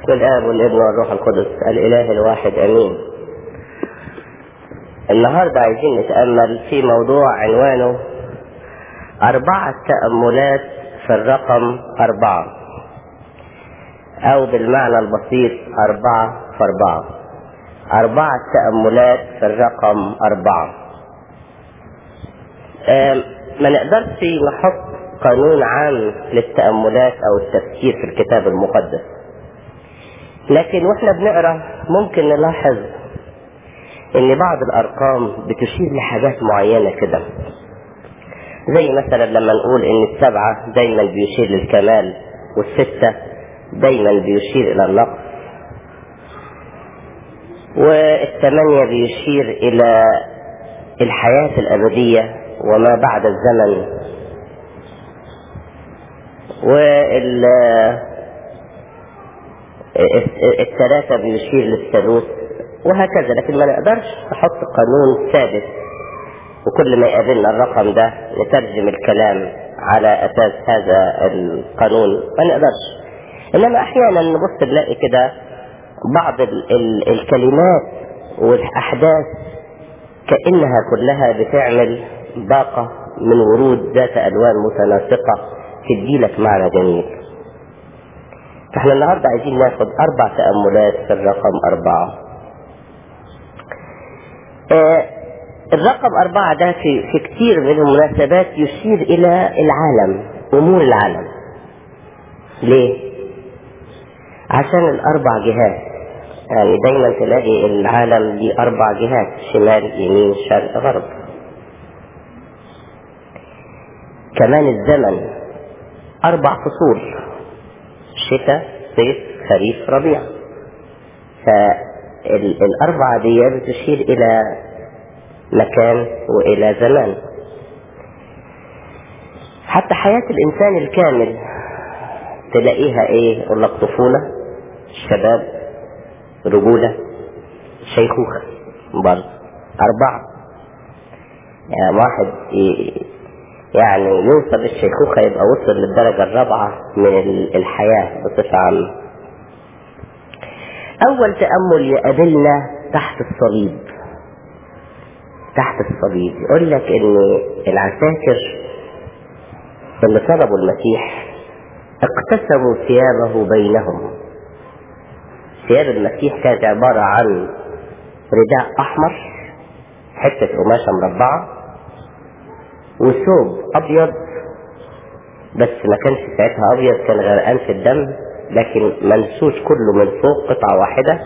باسم الآب والابن والروح القدس الإله الواحد أمين النهاردة عايزين نتأمل في موضوع عنوانه أربعة تأملات في الرقم أربعة أو بالمعنى البسيط أربعة في أربعة أربعة تأملات في الرقم أربعة آم، ما نقدرش نحط قانون عام للتأملات أو التفكير في الكتاب المقدس لكن واحنا بنقرا ممكن نلاحظ ان بعض الارقام بتشير لحاجات معينة كده زي مثلا لما نقول ان السبعة دايما بيشير للكمال والستة دايما بيشير الى النقص والثمانية بيشير الى الحياة الابدية وما بعد الزمن وال الثلاثة بيشير للثالوث وهكذا لكن ما نقدرش نحط قانون ثابت وكل ما يقابلنا الرقم ده نترجم الكلام على أساس هذا القانون ما نقدرش إنما أحيانا نبص نلاقي كده بعض ال ال الكلمات والأحداث كأنها كلها بتعمل باقة من ورود ذات ألوان متناسقة تديلك معنى جميل فاحنا النهاردة عايزين ناخد أربع تأملات في الرقم أربعة آه الرقم أربعة ده في, في كتير من المناسبات يشير إلى العالم أمور العالم ليه؟ عشان الأربع جهات يعني دايما تلاقي العالم ليه أربع جهات شمال يمين شرق غرب كمان الزمن أربع فصول شتاء صيف خريف ربيع فالأربعة دي بتشير إلى مكان وإلى زمان حتى حياة الإنسان الكامل تلاقيها إيه يقول لك طفولة شباب رجولة شيخوخة برضه أربعة يعني واحد يعني يوصل للشيخوخة يبقى وصل للدرجة الرابعة من الحياة بصفة عامة أول تأمل يقابلنا تحت الصليب تحت الصليب يقول لك إن العساكر اللي طلبوا المسيح اقتسموا ثيابه بينهم ثياب المسيح كانت عبارة عن رداء أحمر حتة قماشة مربعة وثوب ابيض بس ما كانش ساعتها ابيض كان غرقان في الدم لكن منسوج كله من فوق قطعة واحدة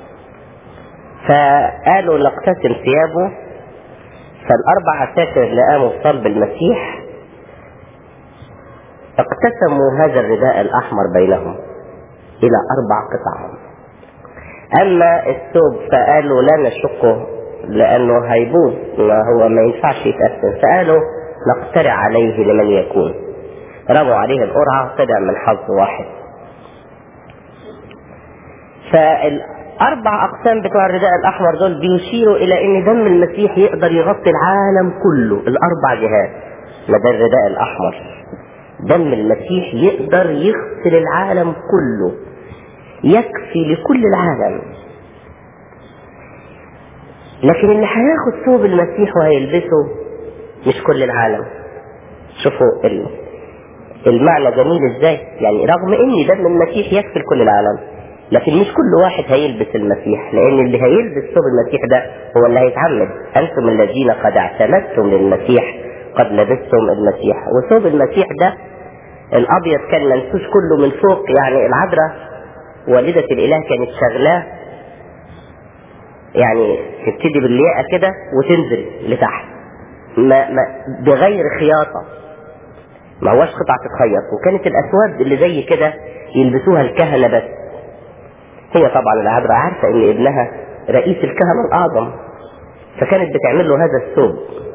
فقالوا نقتسم ثيابه فالاربع عساكر اللي قاموا بصلب المسيح اقتسموا هذا الرداء الاحمر بينهم الى اربع قطع اما الثوب فقالوا لا نشقه لانه هيبوظ ما هو ما ينفعش يتقسم فقالوا نقترع عليه لمن يكون رموا عليه القرعة طلع من حظ واحد فالأربع أقسام بتوع الرداء الأحمر دول بيشيروا إلى إن دم المسيح يقدر يغطي العالم كله الأربع جهات ما ده الرداء الأحمر دم المسيح يقدر يغسل العالم كله يكفي لكل العالم لكن اللي هياخد ثوب المسيح وهيلبسه مش كل العالم شوفوا المعنى جميل ازاي يعني رغم ان دم المسيح يكفي لكل العالم لكن مش كل واحد هيلبس المسيح لان اللي هيلبس ثوب المسيح ده هو اللي هيتعمد انتم الذين قد اعتمدتم للمسيح قد لبستم المسيح وثوب المسيح ده الابيض كان منسوج كله من فوق يعني العذراء والدة الاله كانت شغلاه يعني تبتدي باللياقة كده وتنزل لتحت ما ما بغير خياطة ما هوش قطعة تتخيط وكانت الأسواد اللي زي كده يلبسوها الكهنة بس هي طبعا العذراء عارفة إن ابنها رئيس الكهنة الأعظم فكانت بتعمل له هذا الثوب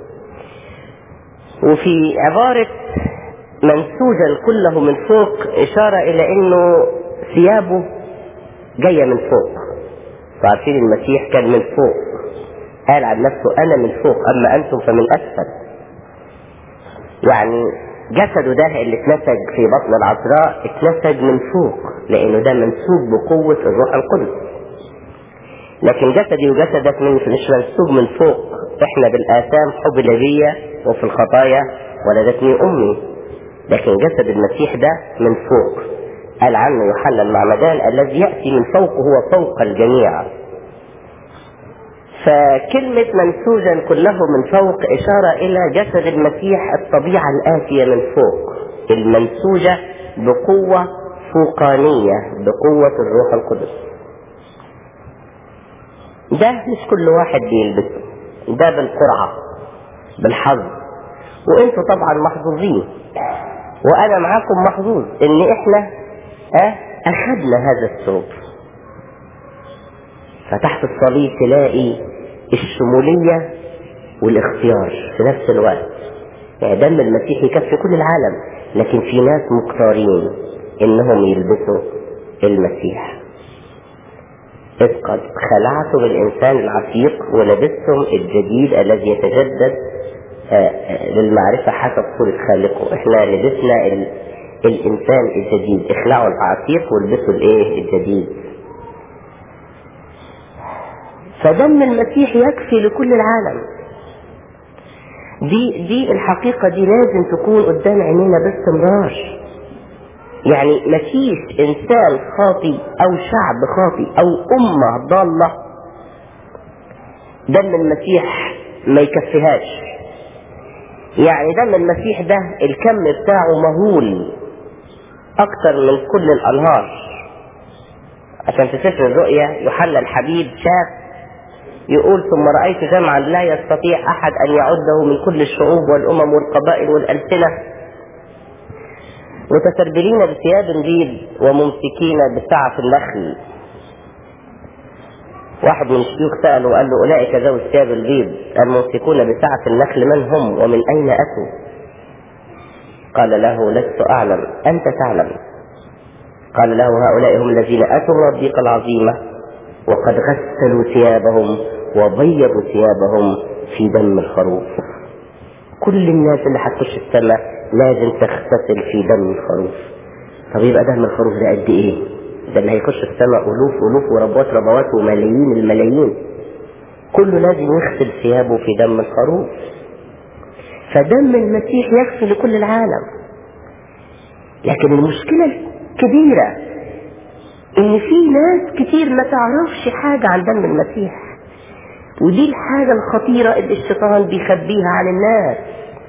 وفي عبارة منسوجا كله من فوق إشارة إلى إنه ثيابه جاية من فوق فعارفين المسيح كان من فوق قال عن نفسه انا من فوق اما انتم فمن اسفل يعني جسده ده اللي اتنسج في بطن العذراء اتنسج من فوق لانه ده منسوب بقوة الروح القدس لكن جسدي وجسدك من مش منسوب من فوق احنا بالاثام حبل بيا وفي الخطايا ولدتني امي لكن جسد المسيح ده من فوق قال عنه يوحنا المعمدان الذي ياتي من فوق هو فوق الجميع فكلمة منسوجا كله من فوق إشارة إلى جسد المسيح الطبيعة الآتية من فوق المنسوجة بقوة فوقانية بقوة الروح القدس ده مش كل واحد بيلبسه ده بالقرعة بالحظ وانتوا طبعا محظوظين وانا معاكم محظوظ ان احنا اه اخذنا هذا الثوب فتحت الصليب تلاقي الشمولية والاختيار في نفس الوقت يعني دم المسيح يكفي كل العالم لكن في ناس مختارين انهم يلبسوا المسيح إذ قد خلعتم الإنسان العتيق ولبستم الجديد الذي يتجدد للمعرفة حسب صورة خالقه احنا لبسنا ال... الإنسان الجديد اخلعوا العتيق والبسوا الايه الجديد فدم المسيح يكفي لكل العالم دي دي الحقيقة دي لازم تكون قدام عينينا باستمرار يعني مفيش انسان خاطي او شعب خاطي او امة ضالة دم المسيح ما يكفيهاش يعني دم المسيح ده الكم بتاعه مهول اكتر من كل الانهار عشان في سفر الرؤيا يوحنا الحبيب شاف يقول ثم رأيت جمعا لا يستطيع أحد أن يعده من كل الشعوب والأمم والقبائل والألسنة متسربلين بثياب بيض وممسكين بسعف النخل واحد من الشيوخ سأله وقال له أولئك ذوي الثياب البيض الممسكون بسعف النخل من هم ومن أين أتوا قال له لست أعلم أنت تعلم قال له هؤلاء هم الذين أتوا من الضيقة العظيمة وقد غسلوا ثيابهم وبيضوا ثيابهم في دم الخروف كل الناس اللي هتخش السماء لازم تغتسل في دم الخروف طب يبقى دم الخروف ده قد ايه ده اللي هيخش السماء الوف الوف وربوات ربوات وملايين الملايين كله لازم يغسل ثيابه في دم الخروف فدم المسيح يكفي لكل العالم لكن المشكلة الكبيرة ان في ناس كتير ما تعرفش حاجة عن دم المسيح ودي الحاجة الخطيرة اللي الشيطان بيخبيها عن الناس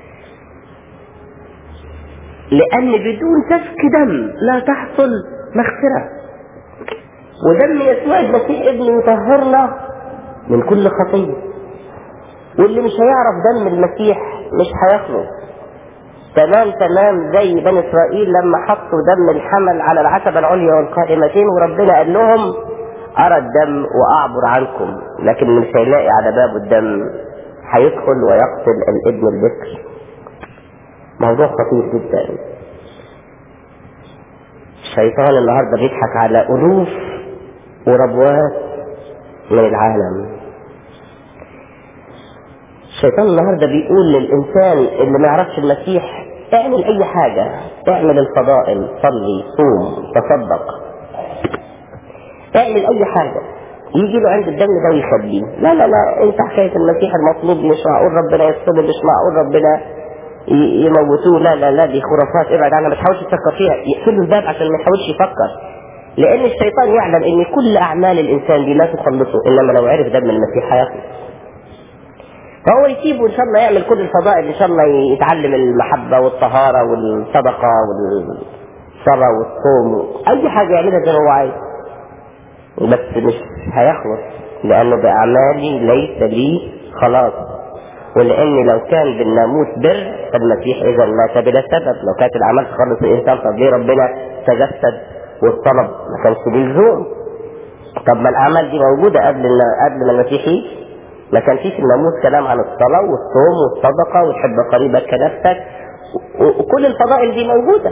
لأن بدون سفك دم لا تحصل مغفرة ودم يسوع المسيح ابنه يطهرنا من كل خطية واللي مش هيعرف دم المسيح مش هيخلص تمام تمام زي بني اسرائيل لما حطوا دم الحمل على العتبة العليا والقائمتين وربنا قال لهم ارى الدم واعبر عنكم لكن مش هيلاقي على بابه الدم هيدخل ويقتل الابن البكر موضوع خطير جدا الشيطان النهارده بيضحك على الوف وربوات من العالم الشيطان النهارده بيقول للانسان اللي ما يعرفش المسيح اعمل اي حاجه اعمل الفضائل صلي صوم تصدق اعمل اي حاجه يجي له عند الدم ده ويخبيه لا لا لا انت حكايه المسيح المطلوب مش معقول ربنا يصلب مش معقول ربنا يموتوه لا لا لا دي خرافات ابعد عنها ما تحاولش تفكر فيها يقفلوا الباب عشان ما يحاولش يفكر لان الشيطان يعلم ان كل اعمال الانسان دي لا تخلصه انما لو عرف دم المسيح هيخلص فهو يسيبه ان شاء الله يعمل كل الفضائل ان شاء الله يتعلم المحبة والطهارة والصدقة والصلاة والصوم اي حاجة يعملها زي ما هو عايز بس مش هيخلص لانه باعمالي ليس لي خلاص ولان لو كان بالناموس بر فالمسيح اذا مات بلا سبب لو كانت الاعمال تخلص الانسان طب ليه ربنا تجسد والطلب ما كانش ليه لزوم طب ما الاعمال دي موجوده قبل قبل ما المسيح يجي ما كان فيش الناموس كلام عن الصلاة والصوم والصدقة وتحب قريبك كنفسك وكل الفضائل دي موجودة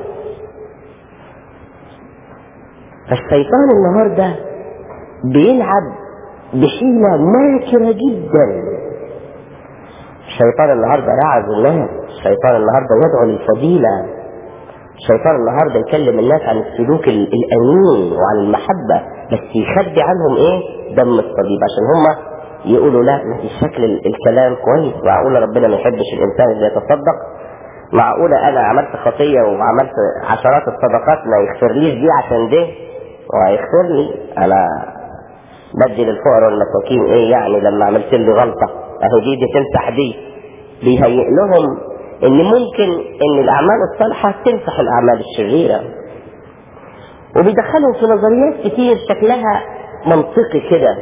فالشيطان النهاردة بيلعب بحيلة ماكرة جدا الشيطان النهارده يعظ الناس الشيطان النهارده يدعو للفضيلة الشيطان النهارده يكلم الناس عن السلوك ال- الامين وعن المحبة بس يخبي عنهم ايه دم الصليب عشان هم يقولوا لا ما في شكل ال- الكلام كويس معقولة ربنا ما يحبش الانسان اللي يتصدق معقولة انا عملت خطية وعملت عشرات الصدقات ما يغفرليش دي عشان ده وهيغفر لي انا بدي للفقراء والمساكين ايه يعني لما عملت له غلطة اهو دي دي تمسح دي بيهيئ لهم ان ممكن ان الاعمال الصالحة تمسح الاعمال الشريرة وبيدخلهم في نظريات كتير شكلها منطقي كده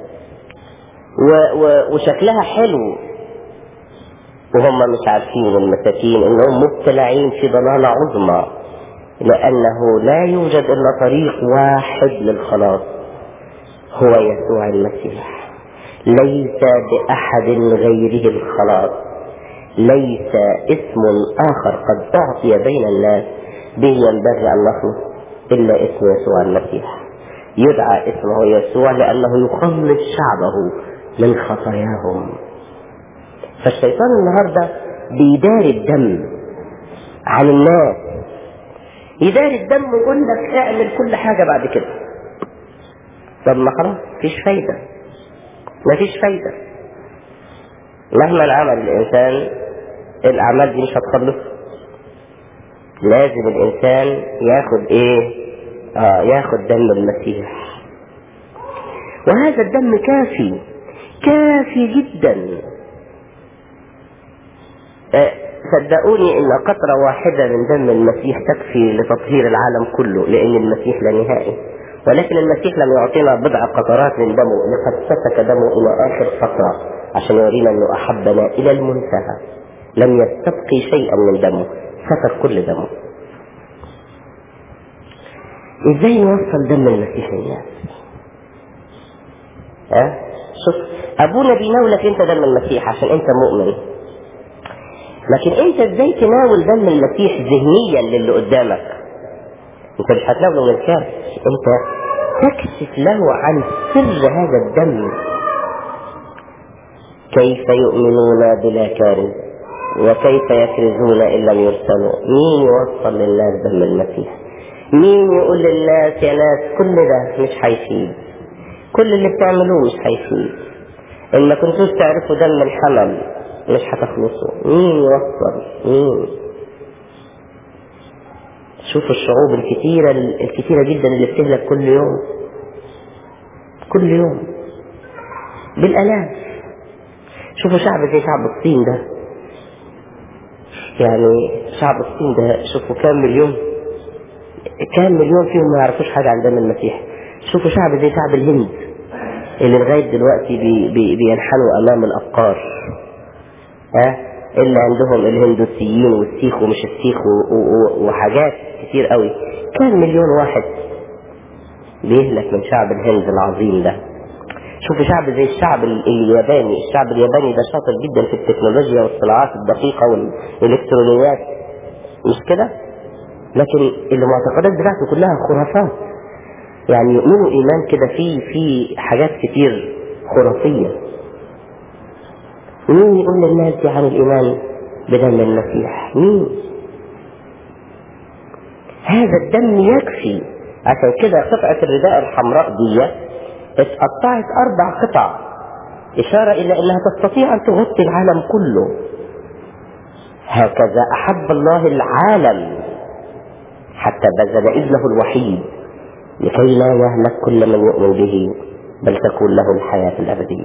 و و وشكلها حلو وهم مش عارفين المساكين انهم مبتلعين في ضلالة عظمى لانه لا يوجد الا طريق واحد للخلاص هو يسوع المسيح ليس بأحد غيره الخلاص ليس اسم آخر قد أعطي بين الناس به ينبغي أن نخلص إلا اسم يسوع المسيح يدعى اسمه يسوع لأنه يخلص شعبه من خطاياهم فالشيطان النهاردة بيداري الدم عن الناس يداري الدم ويقول لك اعمل كل حاجة بعد كده طب ما خلاص مفيش فايدة مفيش فايدة مهما عمل الإنسان الأعمال دي مش هتخلص لازم الإنسان ياخد إيه؟ آه ياخد دم المسيح وهذا الدم كافي كافي جدا آه صدقوني ان قطرة واحدة من دم المسيح تكفي لتطهير العالم كله لان المسيح لا نهائي ولكن المسيح لم يعطينا بضع قطرات من دمه لقد سفك دمه الى اخر قطرة عشان يورينا انه احبنا الى المنتهى لم يستبقي شيئا من دمه سفك كل دمه ازاي نوصل دم المسيح للناس ها شوف ابونا بيناولك انت دم المسيح عشان انت مؤمن لكن انت ازاي تناول دم المسيح ذهنيا للي قدامك انت مش هتناوله من الكاس انت تكشف له عن سر هذا الدم كيف يؤمنون بلا كارث وكيف يكرزون ان لم يرسلوا مين يوصل للناس دم المسيح مين يقول للناس يا ناس كل ده مش هيفيد كل اللي بتعملوه مش هيفيد ان ما كنتوش تعرفوا دم الحمل مش هتخلصوا مين يوصل مين شوفوا الشعوب الكتيرة الكتيرة جدا اللي بتهلك كل يوم كل يوم بالآلاف شوفوا شعب زي شعب الصين ده يعني شعب الصين ده شوفوا كام مليون كام مليون فيهم ما يعرفوش حاجة عن دم المسيح شوفوا شعب زي شعب الهند اللي لغاية دلوقتي بي بي بينحنوا أمام الأفكار ها اللي عندهم الهندوسيين والسيخ ومش السيخ و- و- وحاجات كتير قوي كان مليون واحد بيهلك من شعب الهند العظيم ده شوفوا شعب زي الشعب ال- الياباني الشعب الياباني ده شاطر جدا في التكنولوجيا والصناعات الدقيقة والإلكترونيات مش كده لكن المعتقدات بتاعته كلها خرافات يعني يؤمنوا إيمان كده في في حاجات كتير خرافية مين يقول للناس دي عن الإيمان بدم المسيح مين هذا الدم يكفي عشان كده قطعة الرداء الحمراء دي اتقطعت أربع قطع إشارة إلى أنها تستطيع أن تغطي العالم كله هكذا أحب الله العالم حتى بذل ابنه الوحيد لكي لا يهلك كل من يؤمن به بل تكون له الحياة الأبدية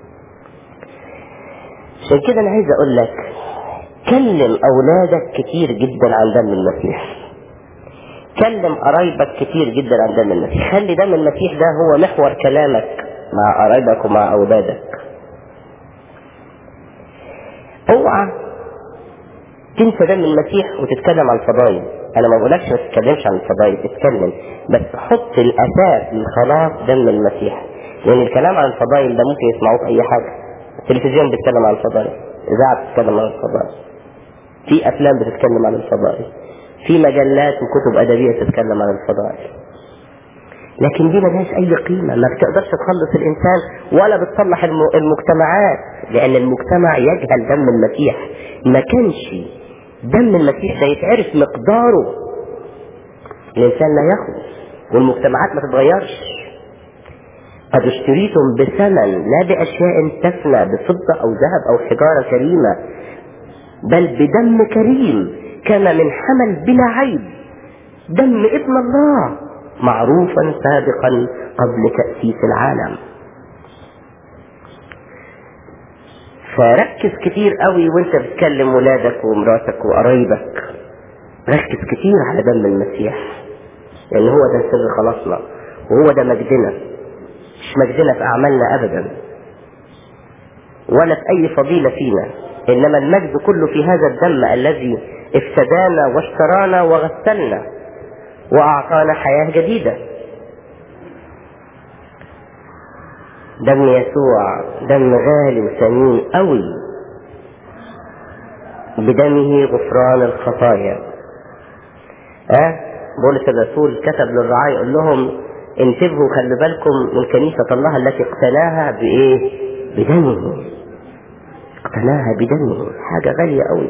عشان كده أنا عايز أقول لك كلم أولادك كتير جدا عن دم المسيح كلم قرايبك كتير جدا عن دم المسيح خلي دم المسيح ده هو محور كلامك مع قرايبك ومع أولادك اوعى تنسى دم المسيح وتتكلم عن الفضائل انا ما بقولكش ما تتكلمش عن الفضائل اتكلم بس حط الاساس لخلاص دم المسيح لان الكلام عن الفضائل ده ممكن يسمعوه في اي حاجه التلفزيون بيتكلم عن الفضائل اذاعه بتتكلم عن الفضائل في افلام بتتكلم عن الفضائل في مجلات وكتب ادبيه بتتكلم عن الفضائل لكن دي ملهاش اي قيمه ما بتقدرش تخلص الانسان ولا بتصلح الم- المجتمعات لأن المجتمع يجهل دم المسيح ما كانش دم المسيح ده يتعرف مقداره الإنسان لا يخلص والمجتمعات ما تتغيرش قد اشتريتم بثمن لا بأشياء تفنى بفضة أو ذهب أو حجارة كريمة بل بدم كريم كان من حمل بلا عيب دم ابن الله معروفا سابقا قبل تأسيس العالم فركز كتير قوي وانت بتكلم ولادك ومراتك وقرايبك ركز كتير على دم المسيح لان هو ده سر خلاصنا وهو ده مجدنا مش مجدنا في اعمالنا ابدا ولا في اي فضيلة فينا انما المجد كله في هذا الدم الذي افتدانا واشترانا وغسلنا واعطانا حياة جديدة دم يسوع دم غالي وثمين قوي بدمه غفران الخطايا ها أه؟ بولس الرسول كتب للرعاة يقول لهم انتبهوا خلي بالكم من كنيسة الله التي اقتناها بايه بدمه اقتناها بدمه حاجة غالية قوي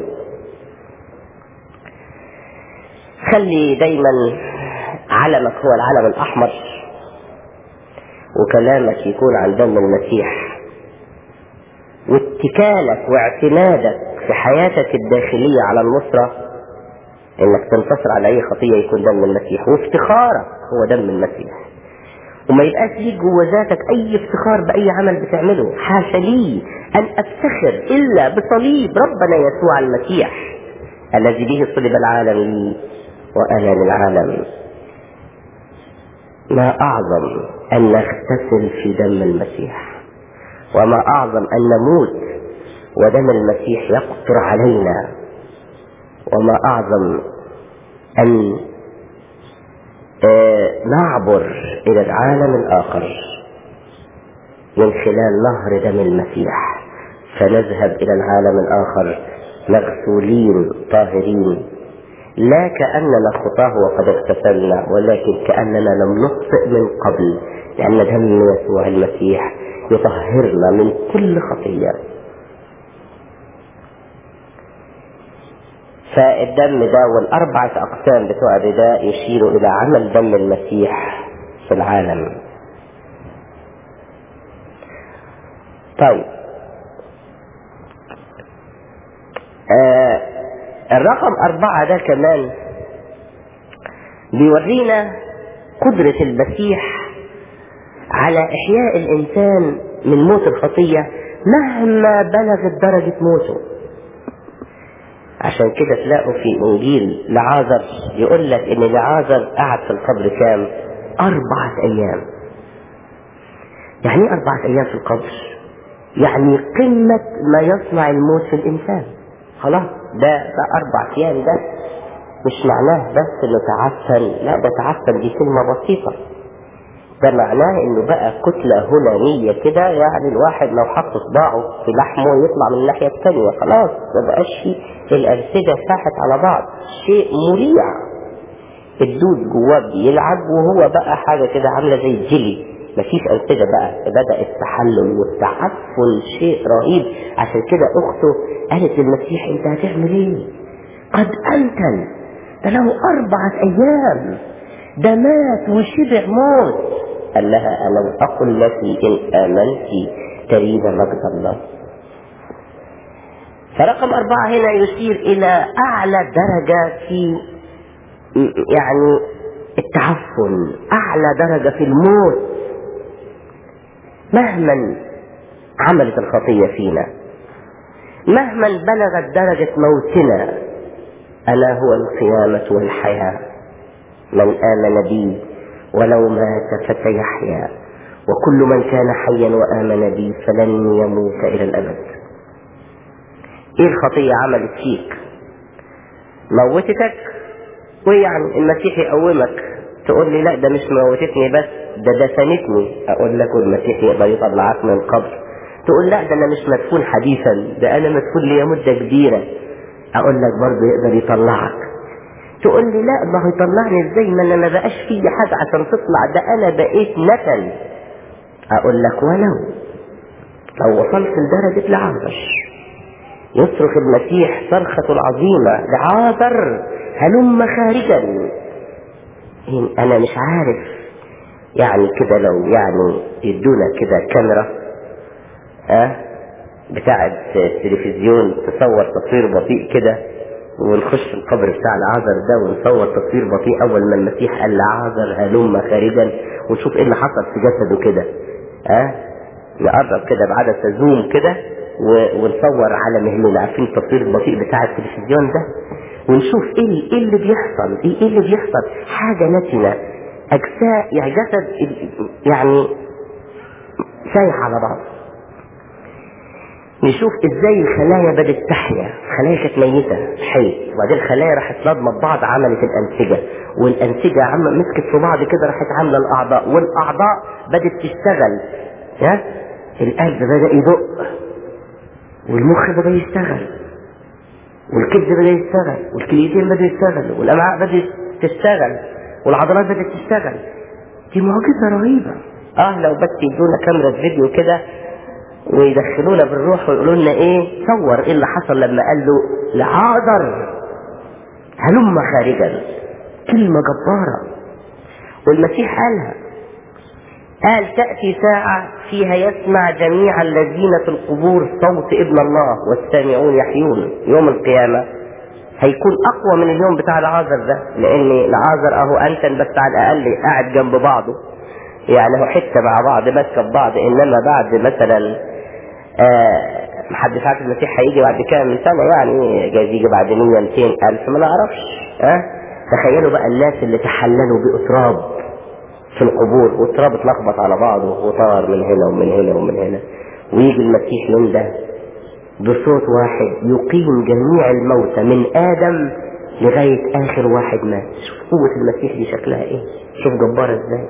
خلي دايما علمك هو العلم الاحمر وكلامك يكون عن دم المسيح واتكالك واعتمادك في حياتك الداخلية على النصرة انك تنتصر على اي خطية يكون دم المسيح وافتخارك هو دم المسيح وما يبقاش ليك جوه ذاتك اي افتخار باي عمل بتعمله حاشا لي ان افتخر الا بصليب ربنا يسوع المسيح الذي به صلب العالم لي وانا للعالم ما اعظم ان نغتسل في دم المسيح وما اعظم ان نموت ودم المسيح يقطر علينا وما اعظم ان آه نعبر الى العالم الاخر من خلال نهر دم المسيح فنذهب الى العالم الاخر مغسولين طاهرين لا كأننا خطاه وقد اغتسلنا ولكن كأننا لم نخطئ من قبل لأن دم يسوع المسيح يطهرنا من كل خطية فالدم ده والأربعة أقسام بتوع الرداء يشيروا إلى عمل دم المسيح في العالم طيب آه الرقم أربعة ده كمان بيورينا قدرة المسيح على إحياء الإنسان من موت الخطية مهما بلغت درجة موته عشان كده تلاقوا في إنجيل لعازر يقول لك إن لعازر قعد في القبر كام؟ أربعة أيام. يعني إيه أربعة أيام في القبر؟ يعني قمة ما يصنع الموت في الإنسان. خلاص ده ده أربع أيام ده مش معناه بس إنه تعفن، لا ده تعفن دي كلمة بسيطة. ده معناه إنه بقى كتلة هلامية كده يعني الواحد لو حط صباعه في لحمه يطلع من الناحية التانية خلاص ما بقاش في الأنسجة ساحت على بعض شيء مريع الدود جواه بيلعب وهو بقى حاجة كده عاملة زي الجلي مفيش أنسجة بقى بدأ التحلل والتعفن شيء رهيب عشان كده أخته قالت للمسيح أنت هتعمل إيه؟ قد أنتن ده له أربعة أيام ده مات وشبع موت قال لها ألم أقل لك إن آمنت تريد مجد الله فرقم أربعة هنا يشير إلى أعلى درجة في يعني التعفن أعلى درجة في الموت مهما عملت الخطية فينا مهما بلغت درجة موتنا ألا هو القيامة والحياة من آمن بي ولو مات فسيحيا وكل من كان حيا وآمن بي فلن يموت إلى الأبد ايه الخطية عملت فيك موتتك ويعني المسيح يقومك تقول لي لا ده مش موتتني بس ده دفنتني اقول لك والمسيح يقدر يطلعك من القبر تقول لا ده انا مش مدفون حديثا ده انا مدفون لي مدة كبيرة اقول لك برضه يقدر يطلعك تقول لي لا ما هو يطلعني ازاي ما انا ما بقاش في حاجة عشان تطلع ده انا بقيت نتن اقول لك ولو لو وصلت لدرجة لعازر يصرخ المسيح صرخة العظيمة لعازر هلم خارجا انا مش عارف يعني كده لو يعني يدونا كده كاميرا اه بتاعة التلفزيون تصور تصوير بطيء كده ونخش القبر بتاع العازر ده ونصور تصوير بطيء اول ما المسيح قال لعازر هلم خارجا ونشوف ايه اللي حصل في جسده كده اه نقرب كده بعدسة زوم كده ونصور على مهلنا عارفين التصوير البطيء بتاع التلفزيون ده ونشوف ايه ايه اللي بيحصل ايه, إيه اللي بيحصل حاجة نتنة اجزاء يعني جسد يعني سايح على بعض نشوف ازاي الخلايا بدات تحيا الخلايا كانت ميته حي وبعدين الخلايا راحت لضمت بعض عملت الانسجه والانسجه عم مسكت في بعض كده راحت عامله الاعضاء والاعضاء بدات تشتغل ها القلب بدا يدق والمخ بدا يشتغل والكبد بدا يشتغل والكليتين بدا يشتغل والامعاء بدات تشتغل والعضلات بدات تشتغل دي معجزه رهيبه اه لو بس يدونا كاميرا فيديو كده ويدخلونا بالروح ويقولوا لنا ايه صور ايه اللي حصل لما قال له لعاذر هلم خارجا كلمة جبارة والمسيح قالها قال تأتي ساعة فيها يسمع جميع الذين في القبور صوت ابن الله والسامعون يحيون يوم القيامة هيكون أقوى من اليوم بتاع العازر ده لأن العازر أهو أنتن بس على الأقل قاعد جنب بعضه يعني هو حتة مع بعض ماسكة ببعض إنما بعد مثلا آه محدش عارف المسيح هيجي بعد كام سنة يعني جايز يجي بعد 100 200 ألف ما نعرفش ها أه؟ تخيلوا بقى الناس اللي تحللوا بإتراب في القبور والتراب اتلخبط على بعضه وطار من هنا ومن هنا ومن هنا ويجي المسيح من ده بصوت واحد يقيم جميع الموتى من آدم لغاية آخر واحد مات شوف قوة المسيح دي شكلها ايه شوف جبارة ازاي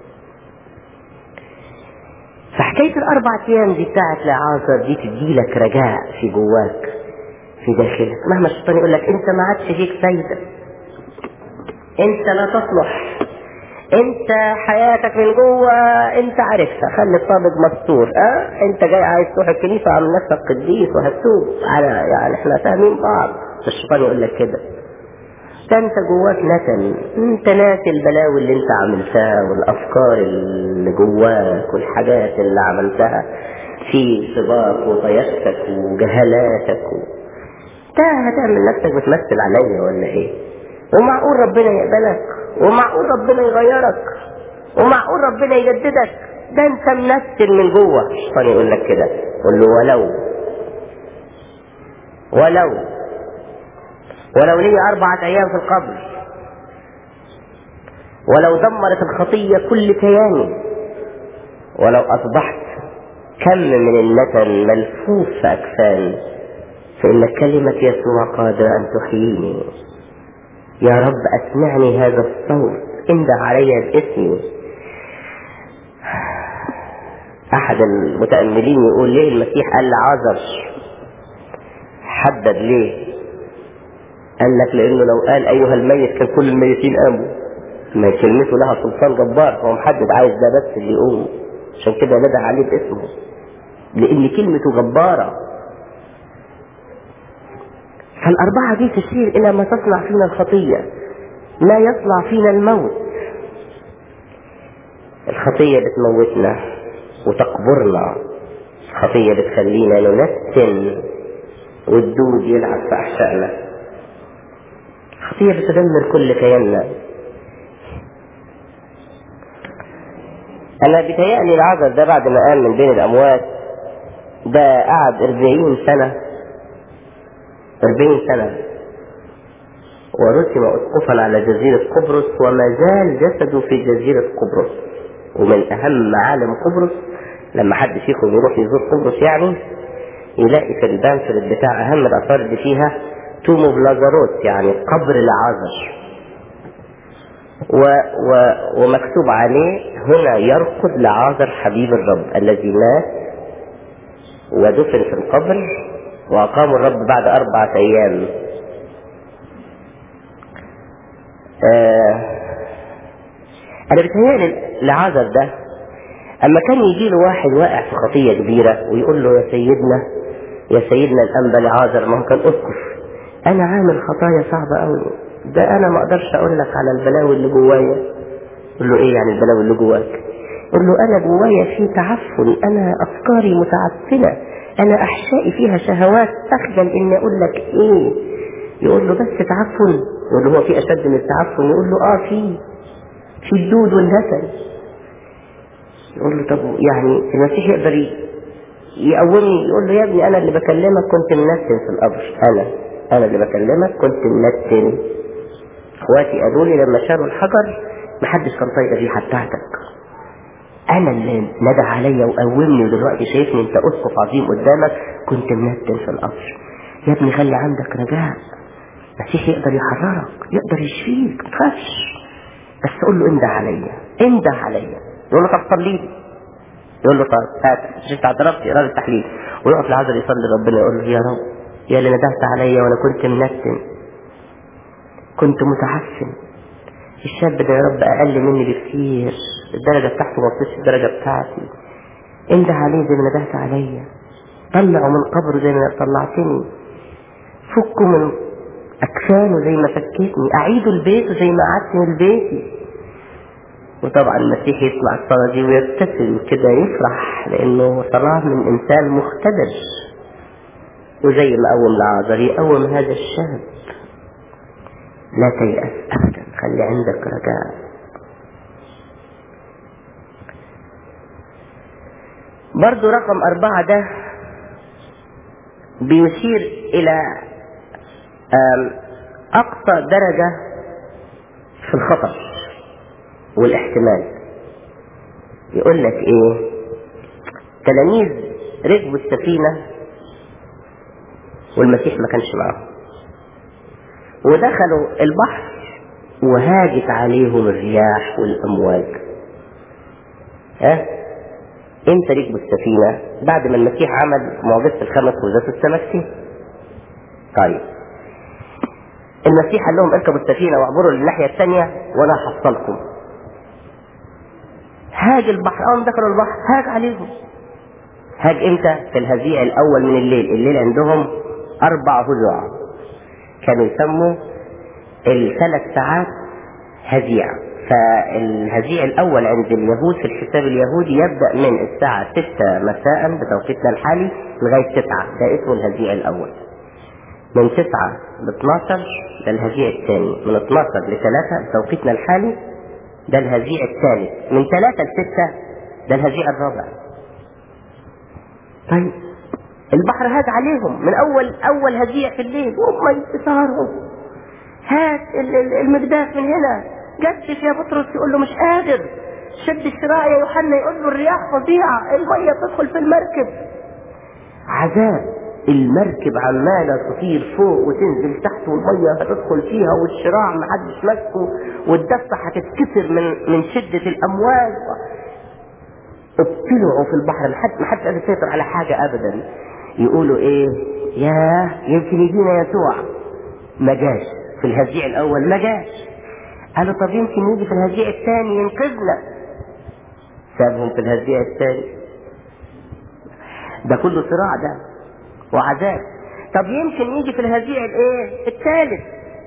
فحكاية الأربع أيام دي بتاعت لعازر دي تديلك رجاء في جواك في داخلك مهما الشيطان يقول لك أنت ما عادش فيك فايدة أنت لا تصلح أنت حياتك من جوه أنت عارفها خلي الطابق مستور أه؟ أنت جاي عايز تروح الكنيسة وعامل نفسك قديس وهتوب على يعني إحنا فاهمين بعض الشيطان يقول لك كده ده انت جواك نتن انت ناسي البلاوي اللي انت عملتها والافكار اللي جواك والحاجات اللي عملتها في سباق وطيشتك وجهلاتك و... ده هتعمل نفسك بتمثل عليا ولا ايه ومعقول ربنا يقبلك ومعقول ربنا يغيرك ومعقول ربنا يجددك ده انت منسل من جوه الشيطان يقول لك كده قول له ولو ولو ولو لي أربعة أيام في القبر ولو دمرت الخطية كل كياني ولو أصبحت كم من النتن ملفوف في أكفاني فإن كلمة يسوع قادرة أن تحييني يا رب أسمعني هذا الصوت انده علي باسمي أحد المتأملين يقول ليه المسيح قال لعازر حدد ليه قال لك لانه لو قال ايها الميت كان كل الميتين قاموا ما كلمته لها سلطان جبار هو محدد عايز ده بس اللي يقوم عشان كده ندى عليه باسمه لان كلمته جبارة فالاربعة دي تشير الى ما تصنع فينا الخطية ما يصنع فينا الموت الخطية بتموتنا وتقبرنا الخطية بتخلينا ننتن والدود يلعب في احشائنا خطية بتدمر كل كياننا أنا بيتهيألي العذر ده بعد ما قام من بين الأموات ده قعد أربعين سنة أربعين سنة ورسم أسقفا على جزيرة قبرص وما زال جسده في جزيرة قبرص ومن أهم معالم قبرص لما حد فيكم يروح يزور قبرص يعني يلاقي في البامفلت بتاع أهم الآثار اللي فيها توم اوف لازاروت يعني قبر العازر و و ومكتوب عليه هنا يرقد لعازر حبيب الرب الذي مات ودفن في القبر وأقام الرب بعد أربعة أيام آه أنا بتهيألي لعازر ده اما كان يجي له واحد واقع في خطيه كبيره ويقول له يا سيدنا يا سيدنا الانبا لعازر ما هو كان اسقف انا عامل خطايا صعبه قوي ده انا ما اقدرش اقول لك على البلاوي اللي جوايا يقول له ايه يعني البلاوي اللي جواك يقول له انا جوايا في تعفن انا افكاري متعفنه انا احشائي فيها شهوات اخجل اني اقول لك ايه يقول له بس تعفن يقول له هو في اشد من التعفن يقول له اه في في الدود والهسل يقول له طب يعني المسيح يقدر يقومني يقول له يا ابني انا اللي بكلمك كنت منتن في القبر انا انا اللي بكلمك كنت منتن اخواتي قالوا لي لما شالوا الحجر محدش كان طايق الريحه بتاعتك انا اللي ندى عليا وقومني ودلوقتي شايفني انت اسقف عظيم قدامك كنت منتن في القبر يا ابني خلي عندك رجاء المسيح يقدر يحررك يقدر يشفيك ما تخافش بس قول له انده عليا انده عليا يقول له طب صلي لي يقول له طب هات مش انت اعترفت اقرا التحليل ويقف العذر يصلي ربنا يقول له يا رب يا اللي ندهت عليا وانا كنت منتن كنت متحسن الشاب ده يا رب اقل مني بكتير الدرجه بتاعته ما وصلتش الدرجه بتاعتي انده عليه زي ما ندهت عليا طلعوا من قبره زي ما طلعتني فكوا من اكفانه زي ما فكيتني اعيدوا البيت زي ما قعدتني لبيتي وطبعا المسيح يسمع الصلاة دي ويبتسم كده يفرح لأنه صلاة من إنسان مختبر وزي ما قوم العازر يقوم هذا الشاب لا تيأس أبدا خلي عندك رجاء برضو رقم أربعة ده بيشير إلى أقصى درجة في الخطر والاحتمال يقول لك ايه تلاميذ ركبوا السفينة والمسيح ما كانش معاهم ودخلوا البحر وهاجت عليهم الرياح والامواج ها امتى ركبوا السفينة بعد ما المسيح عمل معجزة الخمس خبزات والسمكتين طيب المسيح قال لهم اركبوا السفينة واعبروا للناحية الثانية وانا هحصلكم هاج البحر اول ما دخلوا البحر هاج عليهم هاج امتى في الهزيع الاول من الليل الليل عندهم اربع هزوع كانوا يسموا الثلاث ساعات هزيع فالهزيع الاول عند اليهود في الحساب اليهودي يبدا من الساعه 6 مساء بتوقيتنا الحالي لغايه 9 ده اسمه الهزيع الاول من 9 ل 12 ده الهزيع الثاني من 12 ل 3 بتوقيتنا الحالي ده الهزيع الثالث من ثلاثة لستة ده الهزيع الرابع طيب البحر هاج عليهم من اول اول هزيع في الليل وهم يسهروا هات المقداس من هنا جدف يا بطرس يقول له مش قادر شد الشراع يا يوحنا يقول له الرياح فظيعه الميه تدخل في المركب عذاب المركب عماله تطير فوق وتنزل تحت والميه هتدخل فيها والشراع محدش ماسكه والدفه هتتكسر من من شده الامواج ابتلعوا في البحر محد محدش قادر يسيطر على حاجه ابدا يقولوا ايه يا يمكن يجينا يسوع ما جاش في الهزيع الاول ما جاش قالوا طب يمكن يجي في الهزيع الثاني ينقذنا سابهم في الهزيع الثاني ده كله صراع ده وعذاب طب يمكن يجي في الهزيع الايه الثالث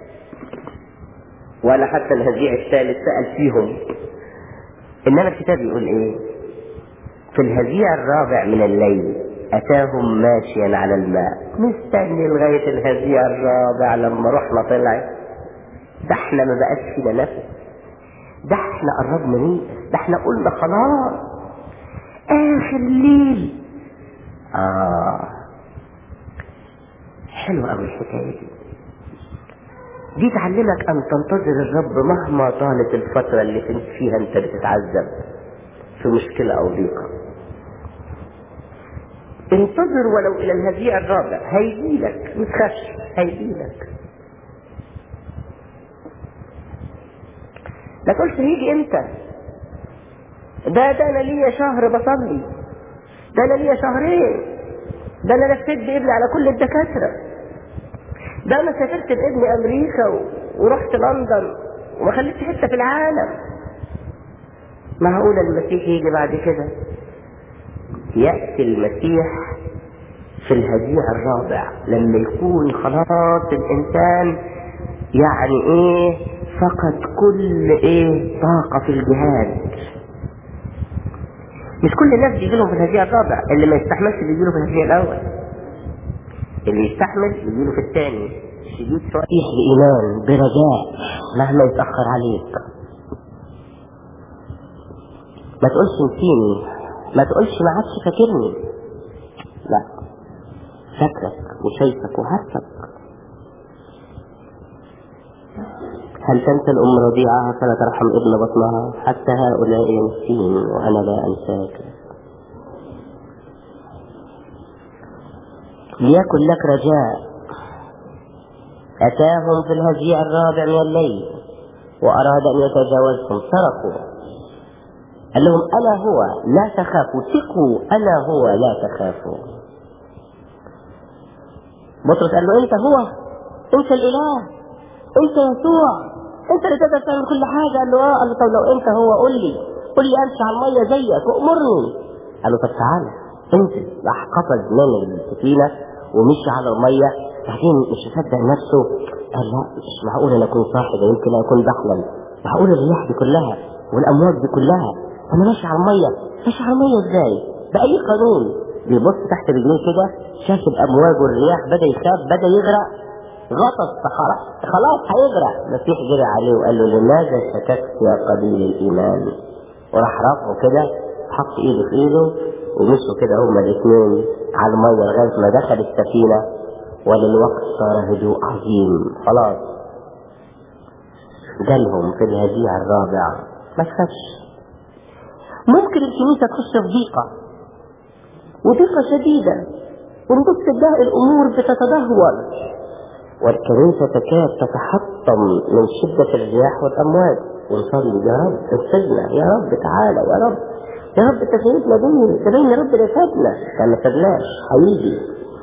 ولا حتى الهزيع الثالث سأل فيهم انما الكتاب يقول ايه في الهزيع الرابع من الليل اتاهم ماشيا على الماء مستني لغاية الهزيع الرابع لما روحنا طلعت ده احنا ما بقاش فينا نفس ده احنا قربنا نيأس ده احنا قلنا خلاص اخر ليل اه حلوة قوي الحكاية دي دي تعلمك ان تنتظر الرب مهما طالت الفترة اللي كنت فيها انت بتتعذب في مشكلة او ضيقة انتظر ولو الى الهزيع الرابع هيجي لك ما تخافش هيجي لك لا تقولش هيجي امتى ده ده انا ليا شهر بصلي ده انا ليا شهرين ده انا لفيت بابني على كل الدكاتره ده انا سافرت بابني امريكا و... ورحت لندن وما خليتش حته في العالم معقول المسيح يجي بعد كده يأتي المسيح في الهزيع الرابع لما يكون خلاص الإنسان يعني إيه فقد كل إيه طاقة في الجهاد مش كل الناس بيجي لهم في الهزيع الرابع اللي ما يستحملش بيجي له في الهزيع الأول اللي يستحمل يجي له في الثاني شديد صحيح بإيمان برجاء مهما يتأخر عليك ما تقولش نسيني ما تقولش ما عادش فاكرني لا فاكرك وشايفك وعارفك هل تنسى الأم رضيعها فلا ترحم ابن بطنها حتى هؤلاء ينسين وأنا لا أنساك ليكن لك رجاء أتاهم في الهزيع الرابع من الليل وأراد أن يتجاوزهم تركوا قال لهم أنا هو لا تخافوا ثقوا أنا هو لا تخافوا بطرس قال له أنت هو أنت الإله أنت يسوع أنت اللي تقدر تعمل كل حاجة قال له آه قال له طب لو أنت هو قول لي قول لي أمشي على المية زيك وأمرني قال له طب تعالى انزل راح قفز من السفينة ومشي على المية بعدين مش مصدق نفسه قال لا مش معقول انا اكون صاحي ده يمكن اكون بحلم معقول الرياح دي كلها والامواج دي كلها انا ماشي على الميه ماشي على الميه ازاي باي قانون بيبص تحت رجليه كده شاف الامواج والرياح بدا يخاف بدا يغرق غطس خلاص خلاص هيغرق المسيح جري عليه وقال له لماذا شككت يا قليل الايمان وراح رافعه كده حط ايده في ايده ومشوا كده هما الاثنين على الميه لغايه ما دخل السفينه وللوقت صار هدوء عظيم خلاص جالهم في الهزيع الرابع ما تخافش ممكن الكنيسة تخش في ضيقة وضيقة شديدة ونبص تلاقي الأمور بتتدهور والكنيسة تكاد تتحطم من شدة الرياح والأمواج ونصلي يا رب انقذنا يا رب تعالى يا رب يا رب انت سيدنا دين ده بين رب فاتنا ما سبناش هيجي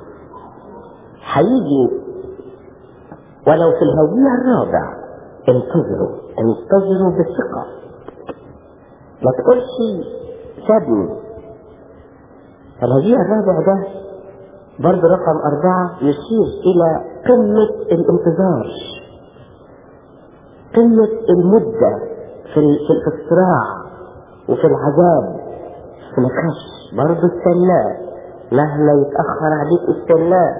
هيجي ولو في الهزيع الرابع انتظروا انتظروا بثقة ما تقولش سابني الهزيع الرابع ده برضه رقم أربعة يشير إلى قمة الانتظار قمة المدة في في الصراع وفي العذاب ما تخافش برضه استناه مهما يتأخر عليك استناه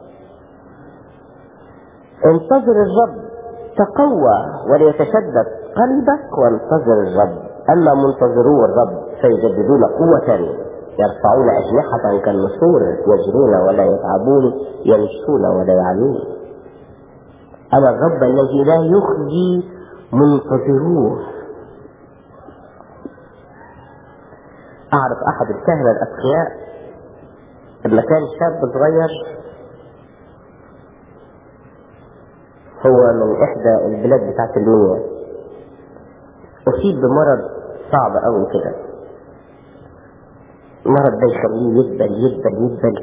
انتظر الرب تقوى وليتشدد قلبك وانتظر الرب أما منتظرو الرب فيجددون قوة يرفعون أجنحة كالنسور يجرون ولا يتعبون يمشون ولا يعلون أنا الرب الذي لا يخزي منتظروه أعرف أحد الكهنة الأتقياء لما كان شاب صغير هو من إحدى البلاد بتاعت المنيا أصيب بمرض صعب أوي كده المرض ده يخليه يدبل يدبل يدبل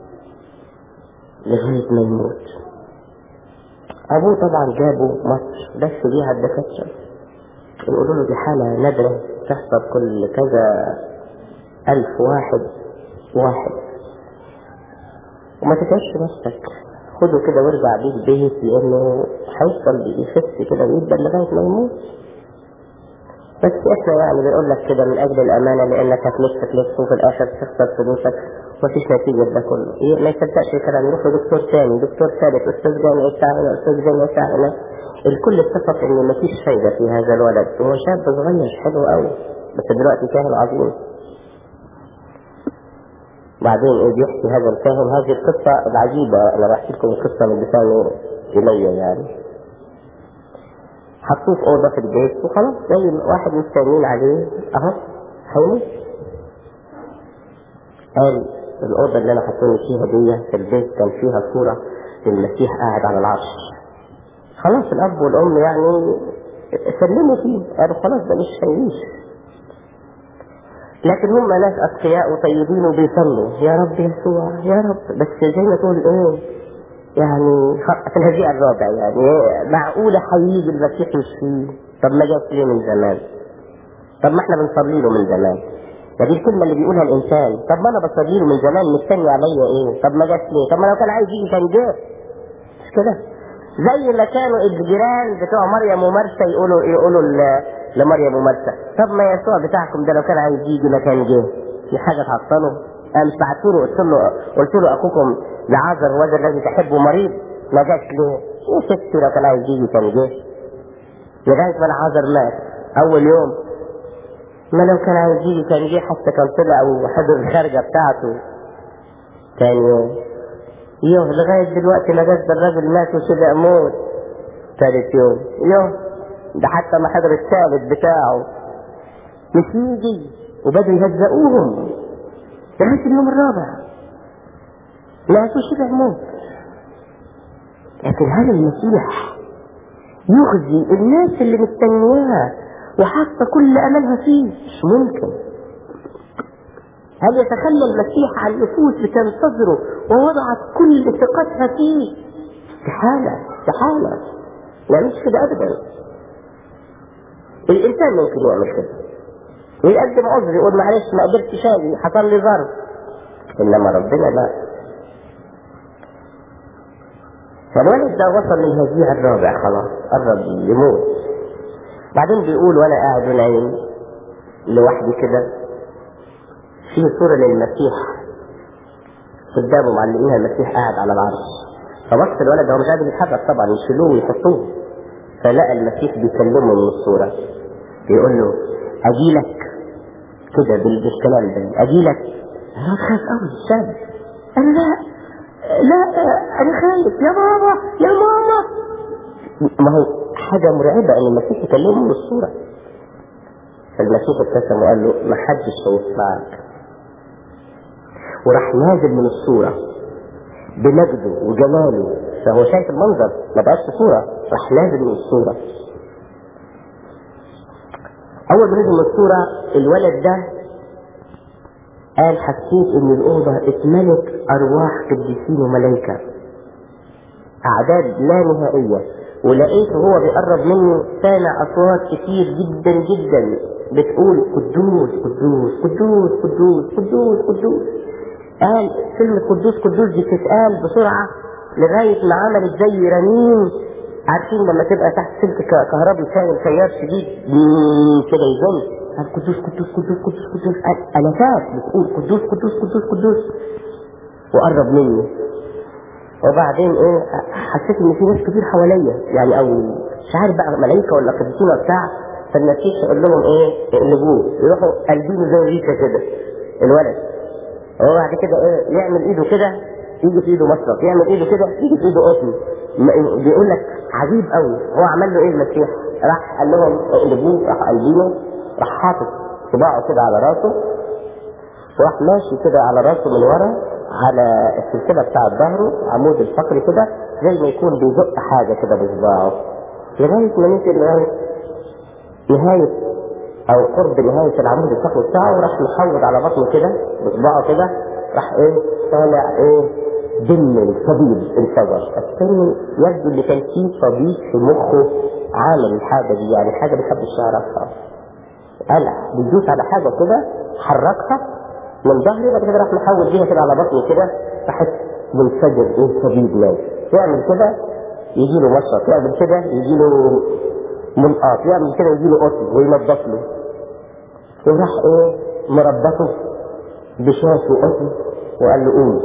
لغاية ما يموت أبوه طبعا جابه مصر بس بيها الدكاترة يقولوا له دي حالة نادرة تحصل كل كذا ألف واحد واحد وما تتعبش نفسك خده كده وارجع بيه البيت لأنه هيفضل يخس كده ويدبل لغاية ما يموت بس احنا يعني بنقول لك كده من اجل الامانه لانك هتلف تلف وفي الاخر تخسر فلوسك ومفيش نتيجه ده كله إيه ما يصدقش الكلام يروح لدكتور ثاني دكتور ثالث استاذ جامعي بتاع هنا استاذ جامعي بتاع هنا الكل اتفق ان مفيش فايده في هذا الولد هو شاب صغير حلو قوي بس دلوقتي كاهن عظيم بعدين ايه بيحكي هذا الكاهن هذه القصه العجيبه انا بحكي لكم القصه من لسانه الي يعني حطوه في اوضه في البيت وخلاص زي واحد مستنيين عليه اهو هيموت قال الاوضه اللي انا حطوني فيها دي في البيت كان فيها صوره للمسيح قاعد على العرش خلاص الاب والام يعني سلموا فيه قالوا خلاص ده مش هيعيش لكن هم ناس اتقياء وطيبين وبيصلوا يا رب يسوع يا رب بس زي ما تقول ايه يعني في الهزيع الرابع يعني معقولة هيجي المسيح مش فيه طب ما جاش ليه من زمان طب ما احنا بنصلي له من زمان ده دي الكلمة اللي بيقولها الإنسان طب ما أنا بصلي له من زمان مستني عليا إيه طب ما جاش ليه طب ما لو كان عايز يجي كان جه مش كده زي ما كانوا الجيران بتوع مريم ومرسى يقولوا يقولوا ل- لمريم ومرسى طب ما يسوع بتاعكم ده لو كان عايز يجي ما كان جه في حاجة تعطله أنا مش بعتوا له قلت له قلت له أخوكم لعازر هو ده الذي تحبه مريض ما جاش ليه يا ستي لو كان عايز يجي كان جه لغاية ما العازر مات أول يوم ما لو كان عايز يجي كان جه حتى كان طلع وحضر الخارجة بتاعته تاني يوم يوه لغاية دلوقتي ما جاش ده الراجل مات وشبع موت ثالث يوم يوه ده حتى ما حضر الثالث بتاعه مش يجي وبدوا يهزقوهم لغاية اليوم الرابع مات وشبع موت لكن هل المسيح يخزي الناس اللي مستنياه وحاطه كل املها فيه مش ممكن هل يتخلى المسيح عن نفوس بتنتظره ووضعت كل ثقتها فيه استحالة استحالة لا مش كده ابدا الانسان ممكن يعمل كده ويقدم عذر يقول معلش ما قدرتش اجي حصل لي ظرف انما ربنا لا فالولد ده وصل للهزيع الرابع خلاص قرب يموت بعدين بيقول وانا قاعد نايم لوحدي كده في صورة للمسيح قدامه معلقينها المسيح قاعد على العرش فبص الولد هو مش قادر يتحرك طبعا يشيلوه ويحطوه فلقى المسيح بيكلمه من الصورة بيقول له اجيلك كده بال- بالكلام ده اجيلك انا خايف قوي الشاب انا لا لا انا خايف يا بابا يا ماما ما هو حاجة مرعبة ان المسيح يكلمه من الصورة فالمسيح ابتسم وقال له ما حدش هيسمعك وراح نازل من الصورة بمجده وجلاله فهو شايف المنظر ما بقاش في صورة راح نازل من الصورة أول ما نزل من الصورة الولد ده قال حسيت إن الأوضة اتملت أرواح قديسين وملائكة أعداد لا نهائية ولقيته هو بيقرب مني سامع أصوات كتير جدا جدا بتقول قدوس قدوس قدوس قدوس قدوس قدوس قال كلمة قدوس قدوس دي بتتقال بسرعة لغاية ما عملت زي رنين عارفين لما تبقى تحت سلك ك- كهربي شايل تيار شديد مم، كده يزن قال قدوس قدوس قدوس قدوس قدوس قال ألفات بتقول قدوس قدوس قدوس قدوس وقرب مني وبعدين ايه حسيت ان في ناس كتير حواليا يعني او مش عارف بقى ملائكه ولا قديسين ولا بتاع فالمسيح يقول لهم ايه يقلبوه يروحوا قلبينه زي ريشه كده الولد هو بعد كده ايه يعمل ايده كده يجي في ايده مصرف يعمل ايده كده يجي في ايده قطن م- بيقول لك عجيب قوي هو عمل له ايه المسيح راح قال لهم اقلبوه راح قلبينه راح حاطط صباعه كده على راسه وراح ماشي كده على راسه من ورا على السلسله بتاعت ظهره عمود الفقري كده زي ما يكون بيزق حاجه كده بصباعه لغايه ما نزل لغايه نهايه او قرب نهايه العمود الفقري بتاعه وراح محوض على بطنه كده بصباعه كده راح ايه طالع ايه دم صديد انفجر الثاني يبدو اللي كان فيه صديد في مخه عامل الحاجه دي يعني حاجه محدش يعرفها قلع بيدوس على حاجه كده حركها من ظهري بعد كده راح محول بيها كده على بطني كده راحت منفجر ايه صديد نازل يعمل كده يجي له مشرط يعمل كده يجي له منقاط يعمل كده يجي له قطن وينضف له وراح ايه مربطه بشاش وقطن وقال له قوم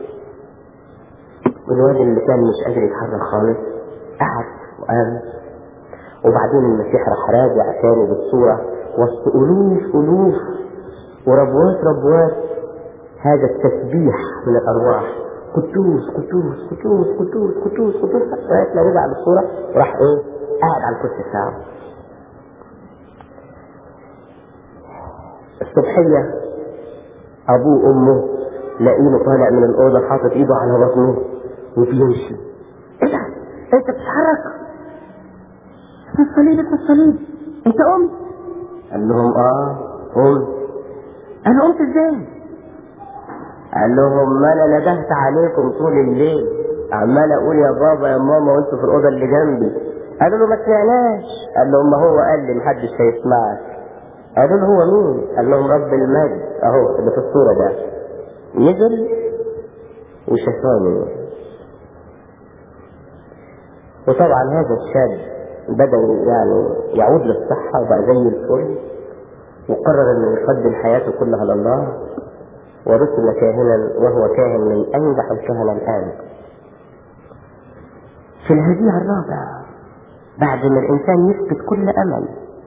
والواد اللي كان مش قادر يتحرك خالص قعد وقام وبعدين المسيح راح راجع تاني بالصورة وسط ألوف ألوف وربوات ربوات هذا التسبيح من الأرواح قدوس قدوس قدوس قدوس قدوس قدوس لغاية ما رجع بالصورة وراح إيه قاعد على الكرسي بتاعه الصبحية أبوه وأمه لاقينه طالع من الأوضة حاطط إيده على بطنه وبيمشي إيه ده؟ أنت بتتحرك؟ اسم الصليب اسم الصليب أنت قمت؟ قال لهم آه قمت أنا قمت إزاي؟ قال لهم ما أنا ندهت عليكم طول الليل عمال أقول يا بابا يا ماما وأنتوا في الأوضة اللي جنبي قالوا له ما سمعناش قال لهم ما هو قال لي محدش هيسمعك قالوا له هو مين؟ قال لهم رب المجد اهو اللي في الصورة ده نزل وشفاني وطبعا هذا الشاب بدأ يعني يعود للصحة وبقى زي الفل وقرر انه يقدم حياته كلها لله ورسم كاهنا وهو كاهن من انجح الكهنة الان في الهزيع الرابع بعد ما الانسان يثبت كل امل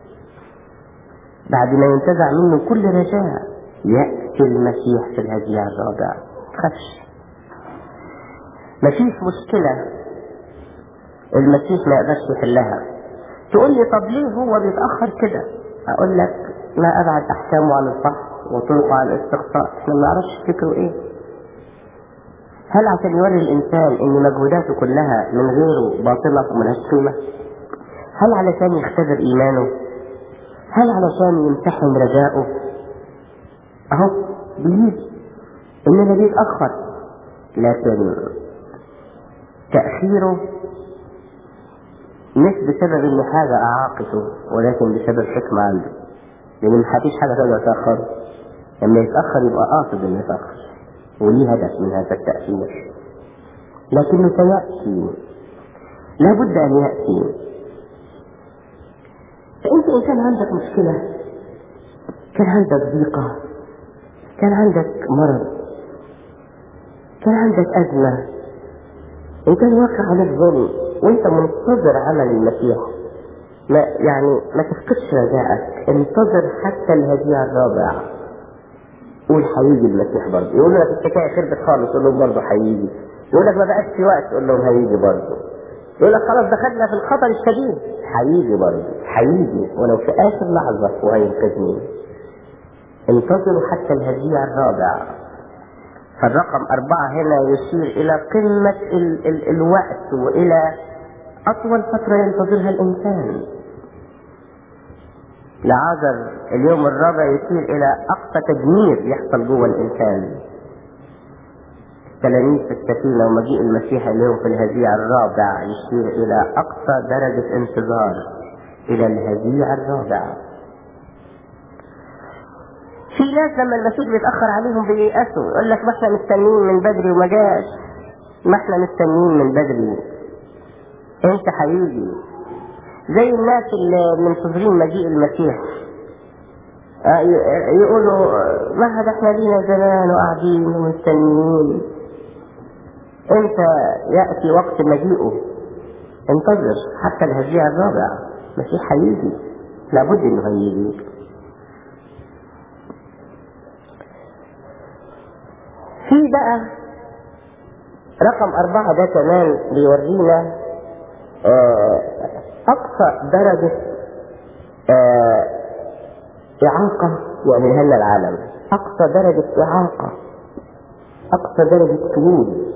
بعد ما ينتزع منه كل رجاء يأتي المسيح في الهزيع الرابع تخافش مفيش مشكلة المسيح ما يقدرش يحلها تقول لي طب ليه هو بيتأخر كده اقول لك ما ابعد احكامه عن الفحص وطرقه عن الاستقصاء احنا ما نعرفش فكره ايه هل عشان يوري الانسان ان مجهوداته كلها من غيره باطلة وملهاش قيمة هل علشان يختبر ايمانه هل علشان يمتحن رجاؤه اهو بيجي انما بيتأخر لكن تأخيره مش بسبب ان حاجة اعاقته ولكن بسبب حكمة عنده لان مفيش حاجة تقدر تأخره لما يتأخر يبقى قاصد انه يتأخر وليه هدف من هذا التأخير لكنه سيأتي لابد ان يأتي فانت ان كان عندك مشكلة كان عندك ضيقة كان عندك مرض كان عندك أزمة إن كان واقع عليك ظلم وانت منتظر عمل المسيح ما يعني ما تفقدش رجائك انتظر حتى الهزيع الرابع قول هيجي المسيح برضه يقول لك الحكايه خربت خالص قول لهم برضه هيجي يقول لك ما بقاش في وقت قول لهم هيجي برضه يقول لك خلاص دخلنا في الخطر الشديد هيجي برضه هيجي ولو في اخر لحظه وهينقذني انتظروا حتى الهزيع الرابع فالرقم أربعة هنا يشير إلى قمة ال ال الوقت وإلى أطول فترة ينتظرها الإنسان لعازر اليوم الرابع يشير إلى أقصى تدمير يحصل جوه الإنسان التلاميذ في السفينة ومجيء المسيح اليوم في الهزيع الرابع يشير إلى أقصى درجة انتظار إلى الهزيع الرابع في ناس لما المسيح بيتأخر عليهم بييأسوا يقول لك ما احنا مستنيين من بدري وما جاش ما احنا مستنيين من بدري انت هيجي زي الناس اللي منتظرين مجيء المسيح آه يقولوا ما هذا احنا لينا زمان وقاعدين ومستنيين امتى يأتي وقت مجيئه انتظر حتى الهزيع الرابع المسيح هيجي لابد انه هيجي في بقى رقم أربعة ده كمان بيورينا أقصى درجة إعاقة يعملها لنا العالم أقصى درجة إعاقة أقصى درجة قيود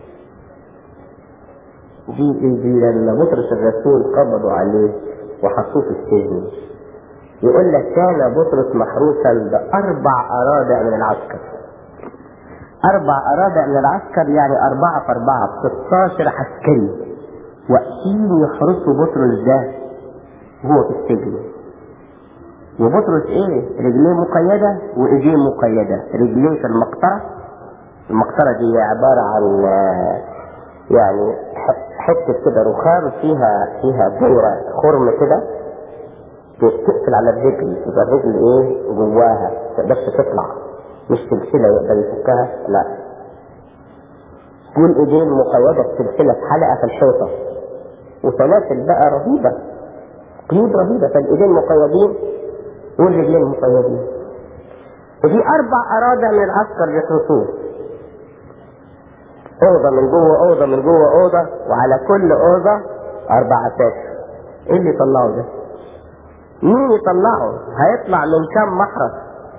دي, دي لما بطرس الرسول قبضوا عليه وحطوه في السجن يقول لك كان بطرس محروسا بأربع أرادة من العسكر أربع أرادة من العسكر يعني أربعة في أربعة 16 عسكري واقفين يحرسوا بطرس ده وهو في السجن وبطرس ايه رجليه مقيدة وايديه مقيدة رجليه في المقطرة المقطرة دي عبارة عن يعني حتة كده رخام فيها فيها دورة خرم كده تقفل على الرجل يبقى الرجل ايه جواها تقدرش تطلع مش سلسلة يقدر يفكها لا تكون ايدين مقيدة بسلسلة حلقة في الحيطة وسلاسل بقى رهيبة قيود رهيبة فالايدين مقيدين والرجلين مقيدين ودي اربع ارادة من العسكر يحرسوه اوضة من جوه اوضة من جوه اوضة وعلى كل اوضة اربع عساكر ايه اللي يطلعوا ده مين يطلعه هيطلع من كم محرس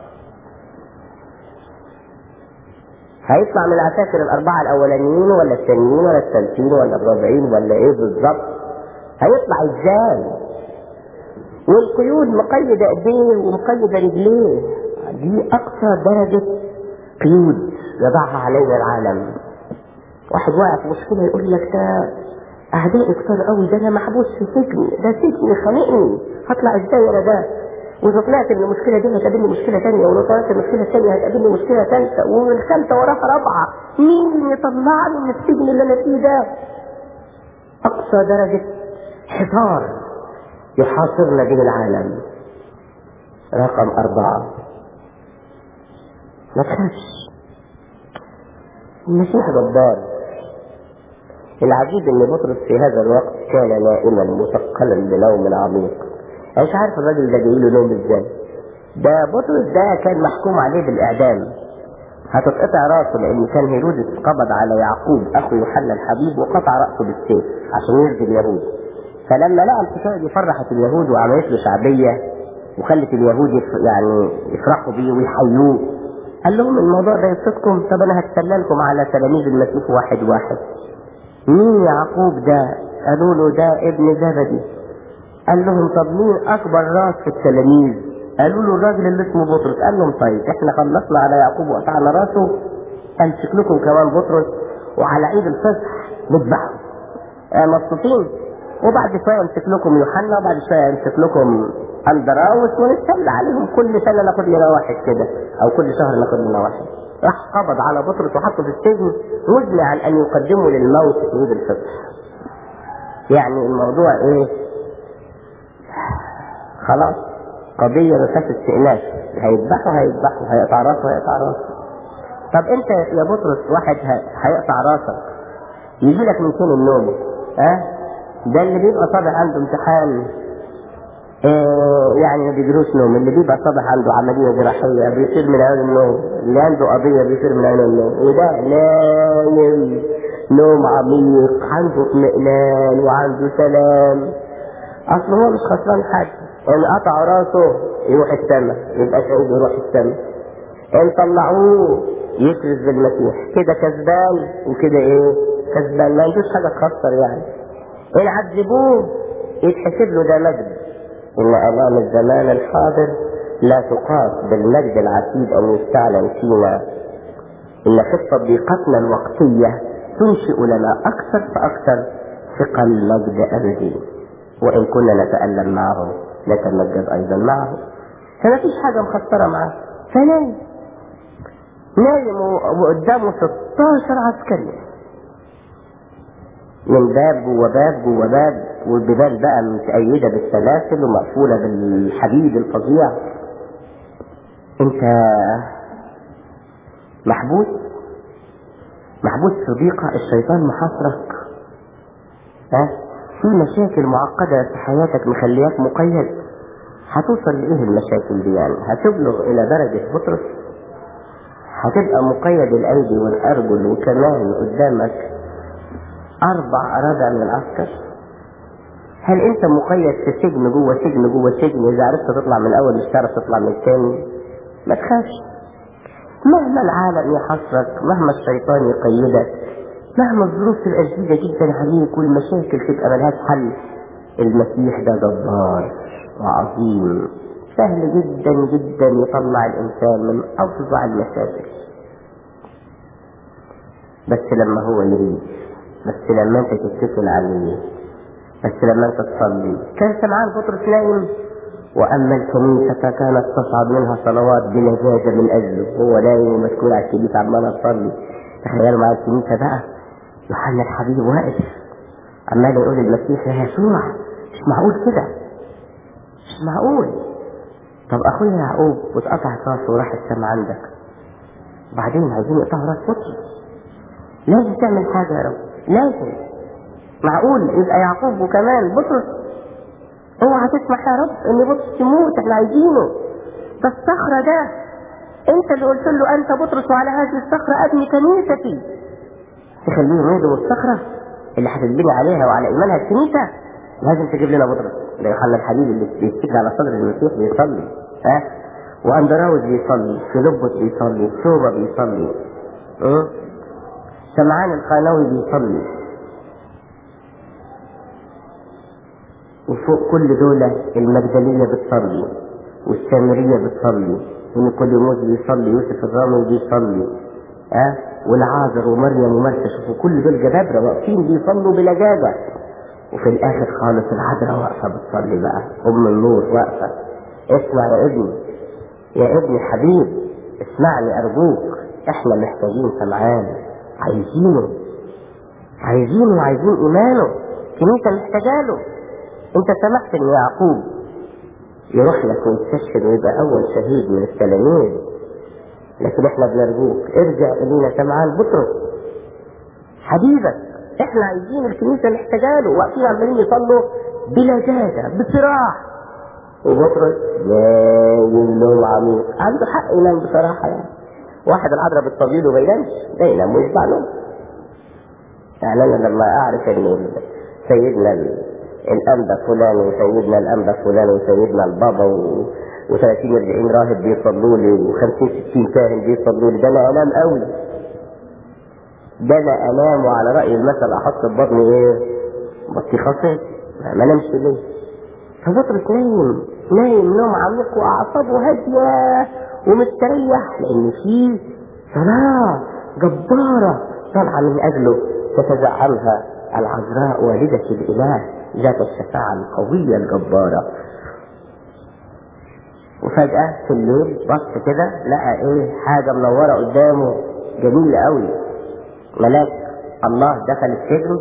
هيطلع من العساكر الأربعة الأولانيين ولا الثانيين ولا الثالثين ولا الرابعين ولا إيه بالظبط؟ هيطلع إزاي؟ والقيود مقيدة إيديه ومقيدة رجليه دي أقصى درجة قيود يضعها علينا العالم واحد واقع في مشكلة يقول لك ده أعدائي كتار قوي ده أنا محبوس في سجن ده سجن خانقني هطلع إزاي أنا ده؟ واذا طلعت من المشكله دي هتقابلني مشكله ثانيه ولو طلعت من المشكله الثانيه هتقابلني مشكله ثالثه ومن ثالثه وراها رابعه مين يطلعني من السجن اللي انا فيه ده؟ اقصى درجه حصار يحاصرنا به العالم رقم اربعه ما تخافش المسيح جبار العجيب ان بطرس في هذا الوقت كان نائما مثقلا بنوم عميق انا مش عارف الراجل ده جاي له نوم ازاي ده بطرس ده كان محكوم عليه بالاعدام هتتقطع راسه لان كان هيرودس قبض على يعقوب اخو يوحنا الحبيب وقطع راسه بالسيف عشان يرضي اليهود فلما لقى الحكايه دي فرحت اليهود وعملت له شعبيه وخلت اليهود يف- يعني يفرحوا بيه ويحيوه قال لهم الموضوع ده يبسطكم طب انا هتسللكم على تلاميذ المسيح واحد واحد مين يعقوب ده قالوا له ده ابن زبدي قال لهم طب مين اكبر راس في التلاميذ قالوا له الراجل اللي اسمه بطرس قال لهم طيب احنا خلصنا على يعقوب وقطعنا راسه امسك لكم كمان بطرس وعلى عيد الفصح نذبحه آه مبسوطين وبعد شويه امسك لكم يوحنا وبعد شويه امسك لكم اندراوس ونتسلى عليهم كل سنه ناخد لنا واحد كده او كل شهر ناخد لنا واحد راح قبض على بطرس وحطه في السجن مزمع عن ان يقدمه للموت في عيد الفصح يعني الموضوع ايه خلاص قضية ما فيهاش استئناف هيذبحوا هيذبحوا هيقطع راسه هيقطع راسه طب انت يا بطرس واحد ه- هيقطع راسك يجي لك من فين النوم ها ده اللي بيبقى صابح عنده امتحان آه يعني ما بيجروش نوم اللي بيبقى صابح عنده عملية جراحية بيصير من عين النوم اللي عنده قضية بيصير من عين النوم وده نايم نوم عميق عنده اطمئنان وعنده سلام اصل هو مش خسران حاجة ان قطع راسه يروح السماء يبقى شهيد يروح السماء ان طلعوه يكرز بالمسيح كده كسبان وكده ايه كسبان ما عندوش حاجة تخسر يعني ان عذبوه يتحسب له ده مجد ان امام الزمان الحاضر لا تقاس بالمجد العتيد ان يستعلن فينا ان خطة ضيقتنا الوقتية تنشئ لنا اكثر فاكثر ثقل مجد ابدي وان كنا نتألم معه نتمجد ايضا معه فما فيش حاجة مخسرة معاه فنايم نايم و- وقدامه 16 عسكري من باب جوه باب جوه باب والبيبان بقى متأيدة بالسلاسل ومقفولة بالحديد الفظيع انت محبوس محبوس في ضيقة الشيطان محاصرك ها في مشاكل معقدة في حياتك مخلياك مقيد هتوصل لإيه المشاكل دي يعني هتبلغ إلى درجة بطرس هتبقى مقيد الأيدي والأرجل وكمان قدامك أربع أراضع من العسكر هل أنت مقيد في سجن جوه سجن جوه سجن إذا عرفت تطلع من الأول مش هتعرف تطلع من الثاني ما تخافش مهما العالم يحصرك مهما الشيطان يقيدك مهما الظروف تبقى شديدة جدا عليك والمشاكل تبقى ملهاش حل المسيح ده جبار وعظيم سهل جدا جدا يطلع الإنسان من أفظع المشاكل بس لما هو يريد بس لما انت تتكل عليه بس لما انت تصلي كان سمعان بطرس نايم واما الكنيسة فكانت تصعد منها صلوات بلجاجة من اجله هو نايم ومسكول على الكنيسة عمال تصلي تخيلوا مع الكنيسة بقى يوحنا الحبيب واقف عمال يقول المسيح يا يسوع مش معقول كده مش معقول طب اخويا يعقوب واتقطعت راسه وراح السما عندك وبعدين عايزين يقطعوا راس بطرس لازم تعمل حاجة يا رب لازم معقول يبقى يعقوب وكمان بطرس اوعى تسمح يا رب ان بطرس يموت احنا عايزينه ده الصخرة ده انت اللي قلت له انت بطرس وعلى هذه الصخرة ابني كنيستي تخليهم يهدموا الصخرة اللي هتتبني عليها وعلى ايمانها الكنيسة لازم تجيب لنا بطرس ده يوحنا الحبيب اللي بيتكل على صدر المسيح بيصلي ها واندراوس بيصلي فيلبس بيصلي توبا بيصلي اه سمعان القانوي بيصلي وفوق كل دول المجدلية بتصلي والسامرية بتصلي ونيقوديموس بيصلي يوسف الرامي بيصلي ها والعازر ومريم ومرثا شوفوا كل دول جبابرة واقفين بيصلوا بلجاجة وفي الآخر خالص العذراء واقفة بتصلي بقى أم النور واقفة اسمع يا ابني يا ابني حبيب اسمعني ارجوك احنا محتاجين سمعان عايزينه عايزينه وعايزين ايمانه كنيسه محتاجاله انت سمحت ان يعقوب يروح لك ويستشهد ويبقى اول شهيد من التلاميذ لكن احنا بنرجوك ارجع الينا سمعان بطرس حبيبك احنا عايزين الكنيسه محتاجاله واقفين عمالين يصلوا بلجاجه بصراح وبطرس نايم نوم عميق عنده حق ينام بصراحه يعني واحد العذراء بالطبيل وما ينامش ده ينام ويشبع نوم يعني انا لما اعرف ان سيدنا الانبا فلان وسيدنا الانبا فلان وسيدنا البابا و... و30 40 راهب بيصلوا لي و50 60 كاهن بيصلوا لي ده انا انام قوي ده انا انام وعلى راي المثل احط في بطني ايه؟ بطيخه ما انامش ليه؟ فبطرس نايم نايم نوم عميق واعصابه هاديه ومستريح لان في صلاه جباره طالعه من اجله تتزعمها العذراء والده الاله ذات الشفاعه القويه الجباره وفجأة في الليل بص كده لقى ايه حاجة منورة قدامه جميلة قوي ملاك الله دخل السجن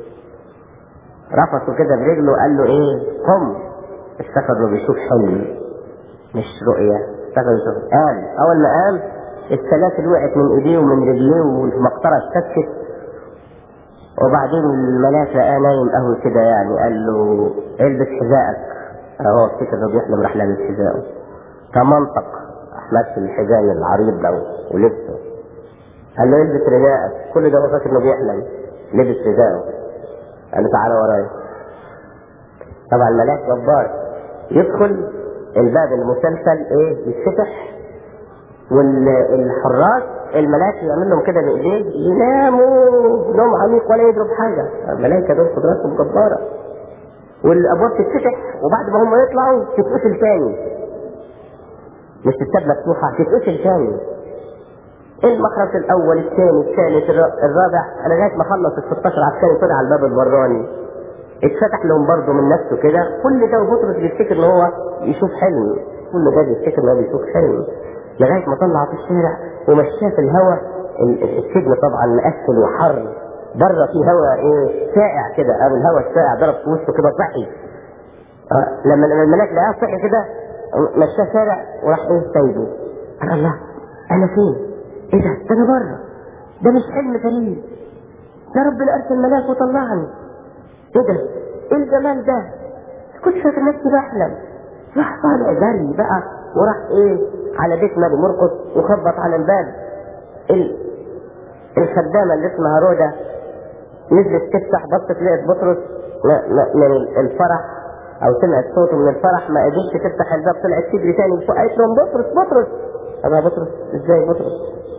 رفضه كده برجله وقال له ايه قم افتكر انه بيشوف حلم مش رؤية افتكر يشوف قام اول ما قام السلاسل وقعت من ايديه ومن رجليه والمقطرة اتفكت وبعدين الملاك لقاه نايم قهوة كده يعني قال له البس حذائك اهو افتكر انه بيحلم راح لابس حذائه كمنطق احمد الحزام العريض ده ولبسه قال له البس رداءك كل ده هو فاكر انه بيحلم لبس رداءه قال له تعالى ورايا طبعا الملاك جبار يدخل الباب المسلسل ايه يتفتح والحراس الملاك يعمل لهم كده بايديه يناموا نوم عميق ولا يضرب حاجه الملائكه دول قدراتهم جباره والابواب تتفتح وبعد ما هم يطلعوا تتقفل تاني مش تتساب مفتوحه تتقفل تاني المخرج الاول الثاني الثالث الرابع انا لغايه ما خلص ال 16 عسكري طلع على الباب البراني اتفتح لهم برضه من نفسه كده كل ده وبطرس بيفتكر ان هو يشوف حلم كل ده بيفتكر ان هو بيشوف حلم لغايه ما طلع في الشارع ومشاه في الهواء السجن طبعا مقفل وحر بره في هواء ايه ساقع كده قام الهواء الساقع ضرب في وشه كده صحي أه لما لما الملاك لقاه صحي كده مشاه شارع وراح ايه سايبه قال الله انا فين؟ ايه ده؟ ده انا بره ده مش حلم فريد ده ربنا ارسل ملاك وطلعني ايه ده؟ ايه الجمال ده؟ كنت فاكر نفسي بحلم راح طالع جري بقى وراح ايه على بيت مالي مرقص وخبط على الباب ال... الخدامة اللي اسمها رودة نزلت تفتح بصت لقت بطرس من الفرح او سمعت صوته من الفرح ما قدرتش تفتح الباب طلعت تجري تاني قالت لهم بطرس بطرس انا بطرس ازاي بطرس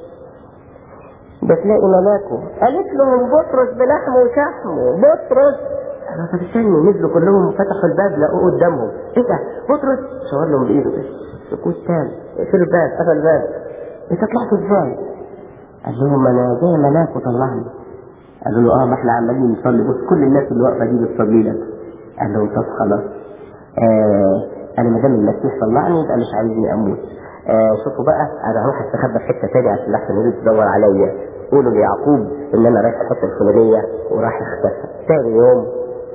بتلاقي ملاكه قالت لهم بطرس بلحمه وشحمه بطرس انا طب استنوا نزلوا كلهم فتحوا الباب لقوه قدامهم ايه ده بطرس شاور لهم بايده كده سكوت تام اقفلوا الباب قفل الباب انت طلعت ازاي؟ قال لهم انا جاي ملاك وطلعني قالوا له اه ما احنا عمالين نصلي بص كل الناس اللي واقفه دي بتصلي لك قال لهم طب خلاص آه انا ما دام المسيح طلعني يبقى مش عايزني اموت آه شوفوا بقى انا هروح استخبى في حته تانية عشان لحسن يريد تدور عليا قولوا ليعقوب ان انا رايح الحته الفلانيه وراح اختفى تاني يوم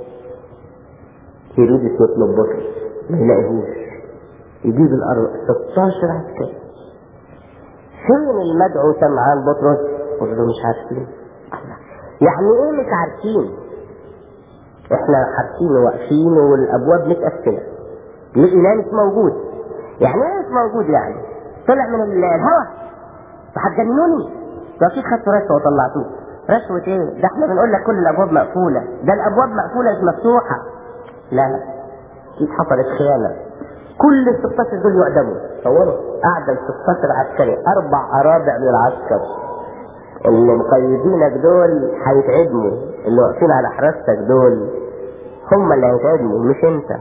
هيرودس يطلب بطرس ما يلاقيهوش يجيب الارض 16 عسكري فين المدعو سمعان بطرس؟ قلت له مش عارفين يعني ايه مش عارفين؟ احنا حارسين وواقفين والابواب متقفله لقيناه مش موجود يعني ايه مش موجود يعني؟ طلع من الهواء فهتجننوني ده في خدت رشوه وطلعتوه رشوه ايه؟ ده احنا بنقول لك كل الابواب مقفوله ده الابواب مقفوله مش مفتوحه لا لا اكيد حصلت خيانه كل ال 16 دول يعدموا تصوروا قاعد ال 16 عسكري اربع ارابع من العسكر اللي مقيدينك دول هيتعدموا اللي واقفين على حراستك دول هم اللي هيتعدموا مش انت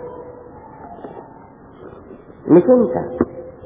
مش انت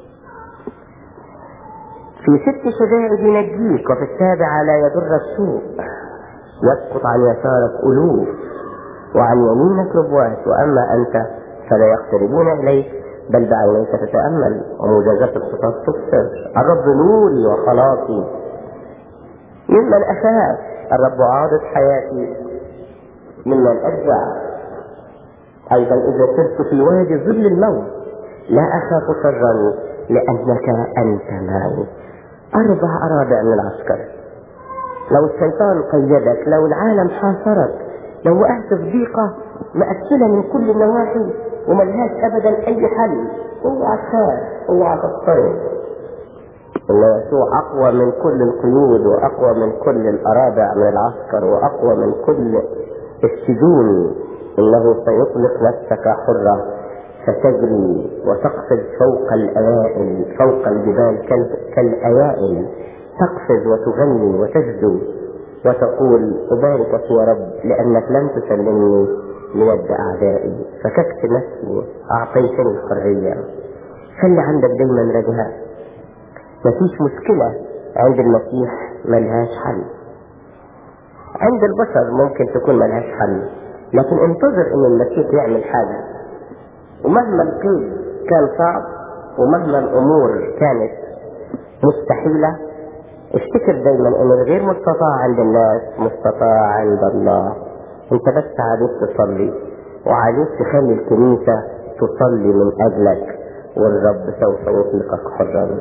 في ست شدائد ينجيك وفي السابعة لا يضر السوء يسقط عن يسارك ألوف وعن يمينك ربوات وأما أنت فلا يقتربون إليك بل بعينيك تتأمل وموجزات الخطاب تكسر الرب نوري وخلاصي ممن أخاف الرب عاضد حياتي ممن أرجع أيضا إذا سرت في وادي ظل الموت لا أخاف شرا لأنك أنت معي أربع أرابع من العسكر لو الشيطان قيدك لو العالم حاصرك لو وقعت في ضيقة مقفلة من كل النواحي وملهاش أبدا أي حل اوعى تخاف اوعى تضطرب إن يسوع أقوى من كل القيود وأقوى من كل الأرابع من العسكر وأقوى من كل السجون إنه سيطلق نفسك حرة فتجري وتقفز فوق الأوائل فوق الجبال كالأوائل تقفز وتغني وتجدو وتقول أباركك يا رب لأنك لم تسلمني ليد أعدائي فككت نفسي أعطيتني الحرية خلي عندك دايما رجاء مفيش مشكلة عند المسيح ملهاش حل عند البشر ممكن تكون ملهاش حل لكن انتظر ان المسيح يعمل حاجة ومهما القيد كان صعب ومهما الامور كانت مستحيلة افتكر دايما ان الغير مستطاع عند الناس مستطاع عند الله انت بس عليك تصلي وعليك تخلي الكنيسة تصلي من اجلك والرب سوف يطلقك حرا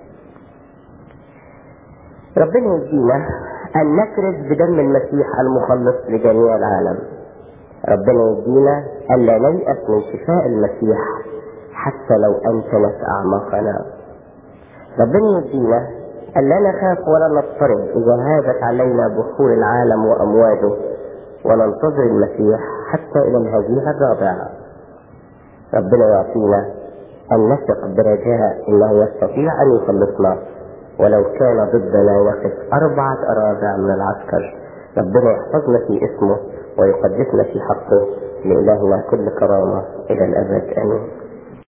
ربنا يدينا ان نكرز بدم المسيح المخلص لجميع العالم ربنا يدينا الا نيأس من شفاء المسيح حتى لو انتنت اعماقنا ربنا يدينا ألا نخاف ولا نضطرب إذا هاجت علينا بحور العالم وأمواجه وننتظر المسيح حتى إلى الهزيمة الرابعة ربنا يعطينا أن نثق برجاء أنه يستطيع أن يخلصنا ولو كان ضدنا يقف أربعة أراضع من العسكر ربنا يحفظنا في اسمه ويقدسنا في حقه لإلهنا كل كرامة إلى الأبد آمين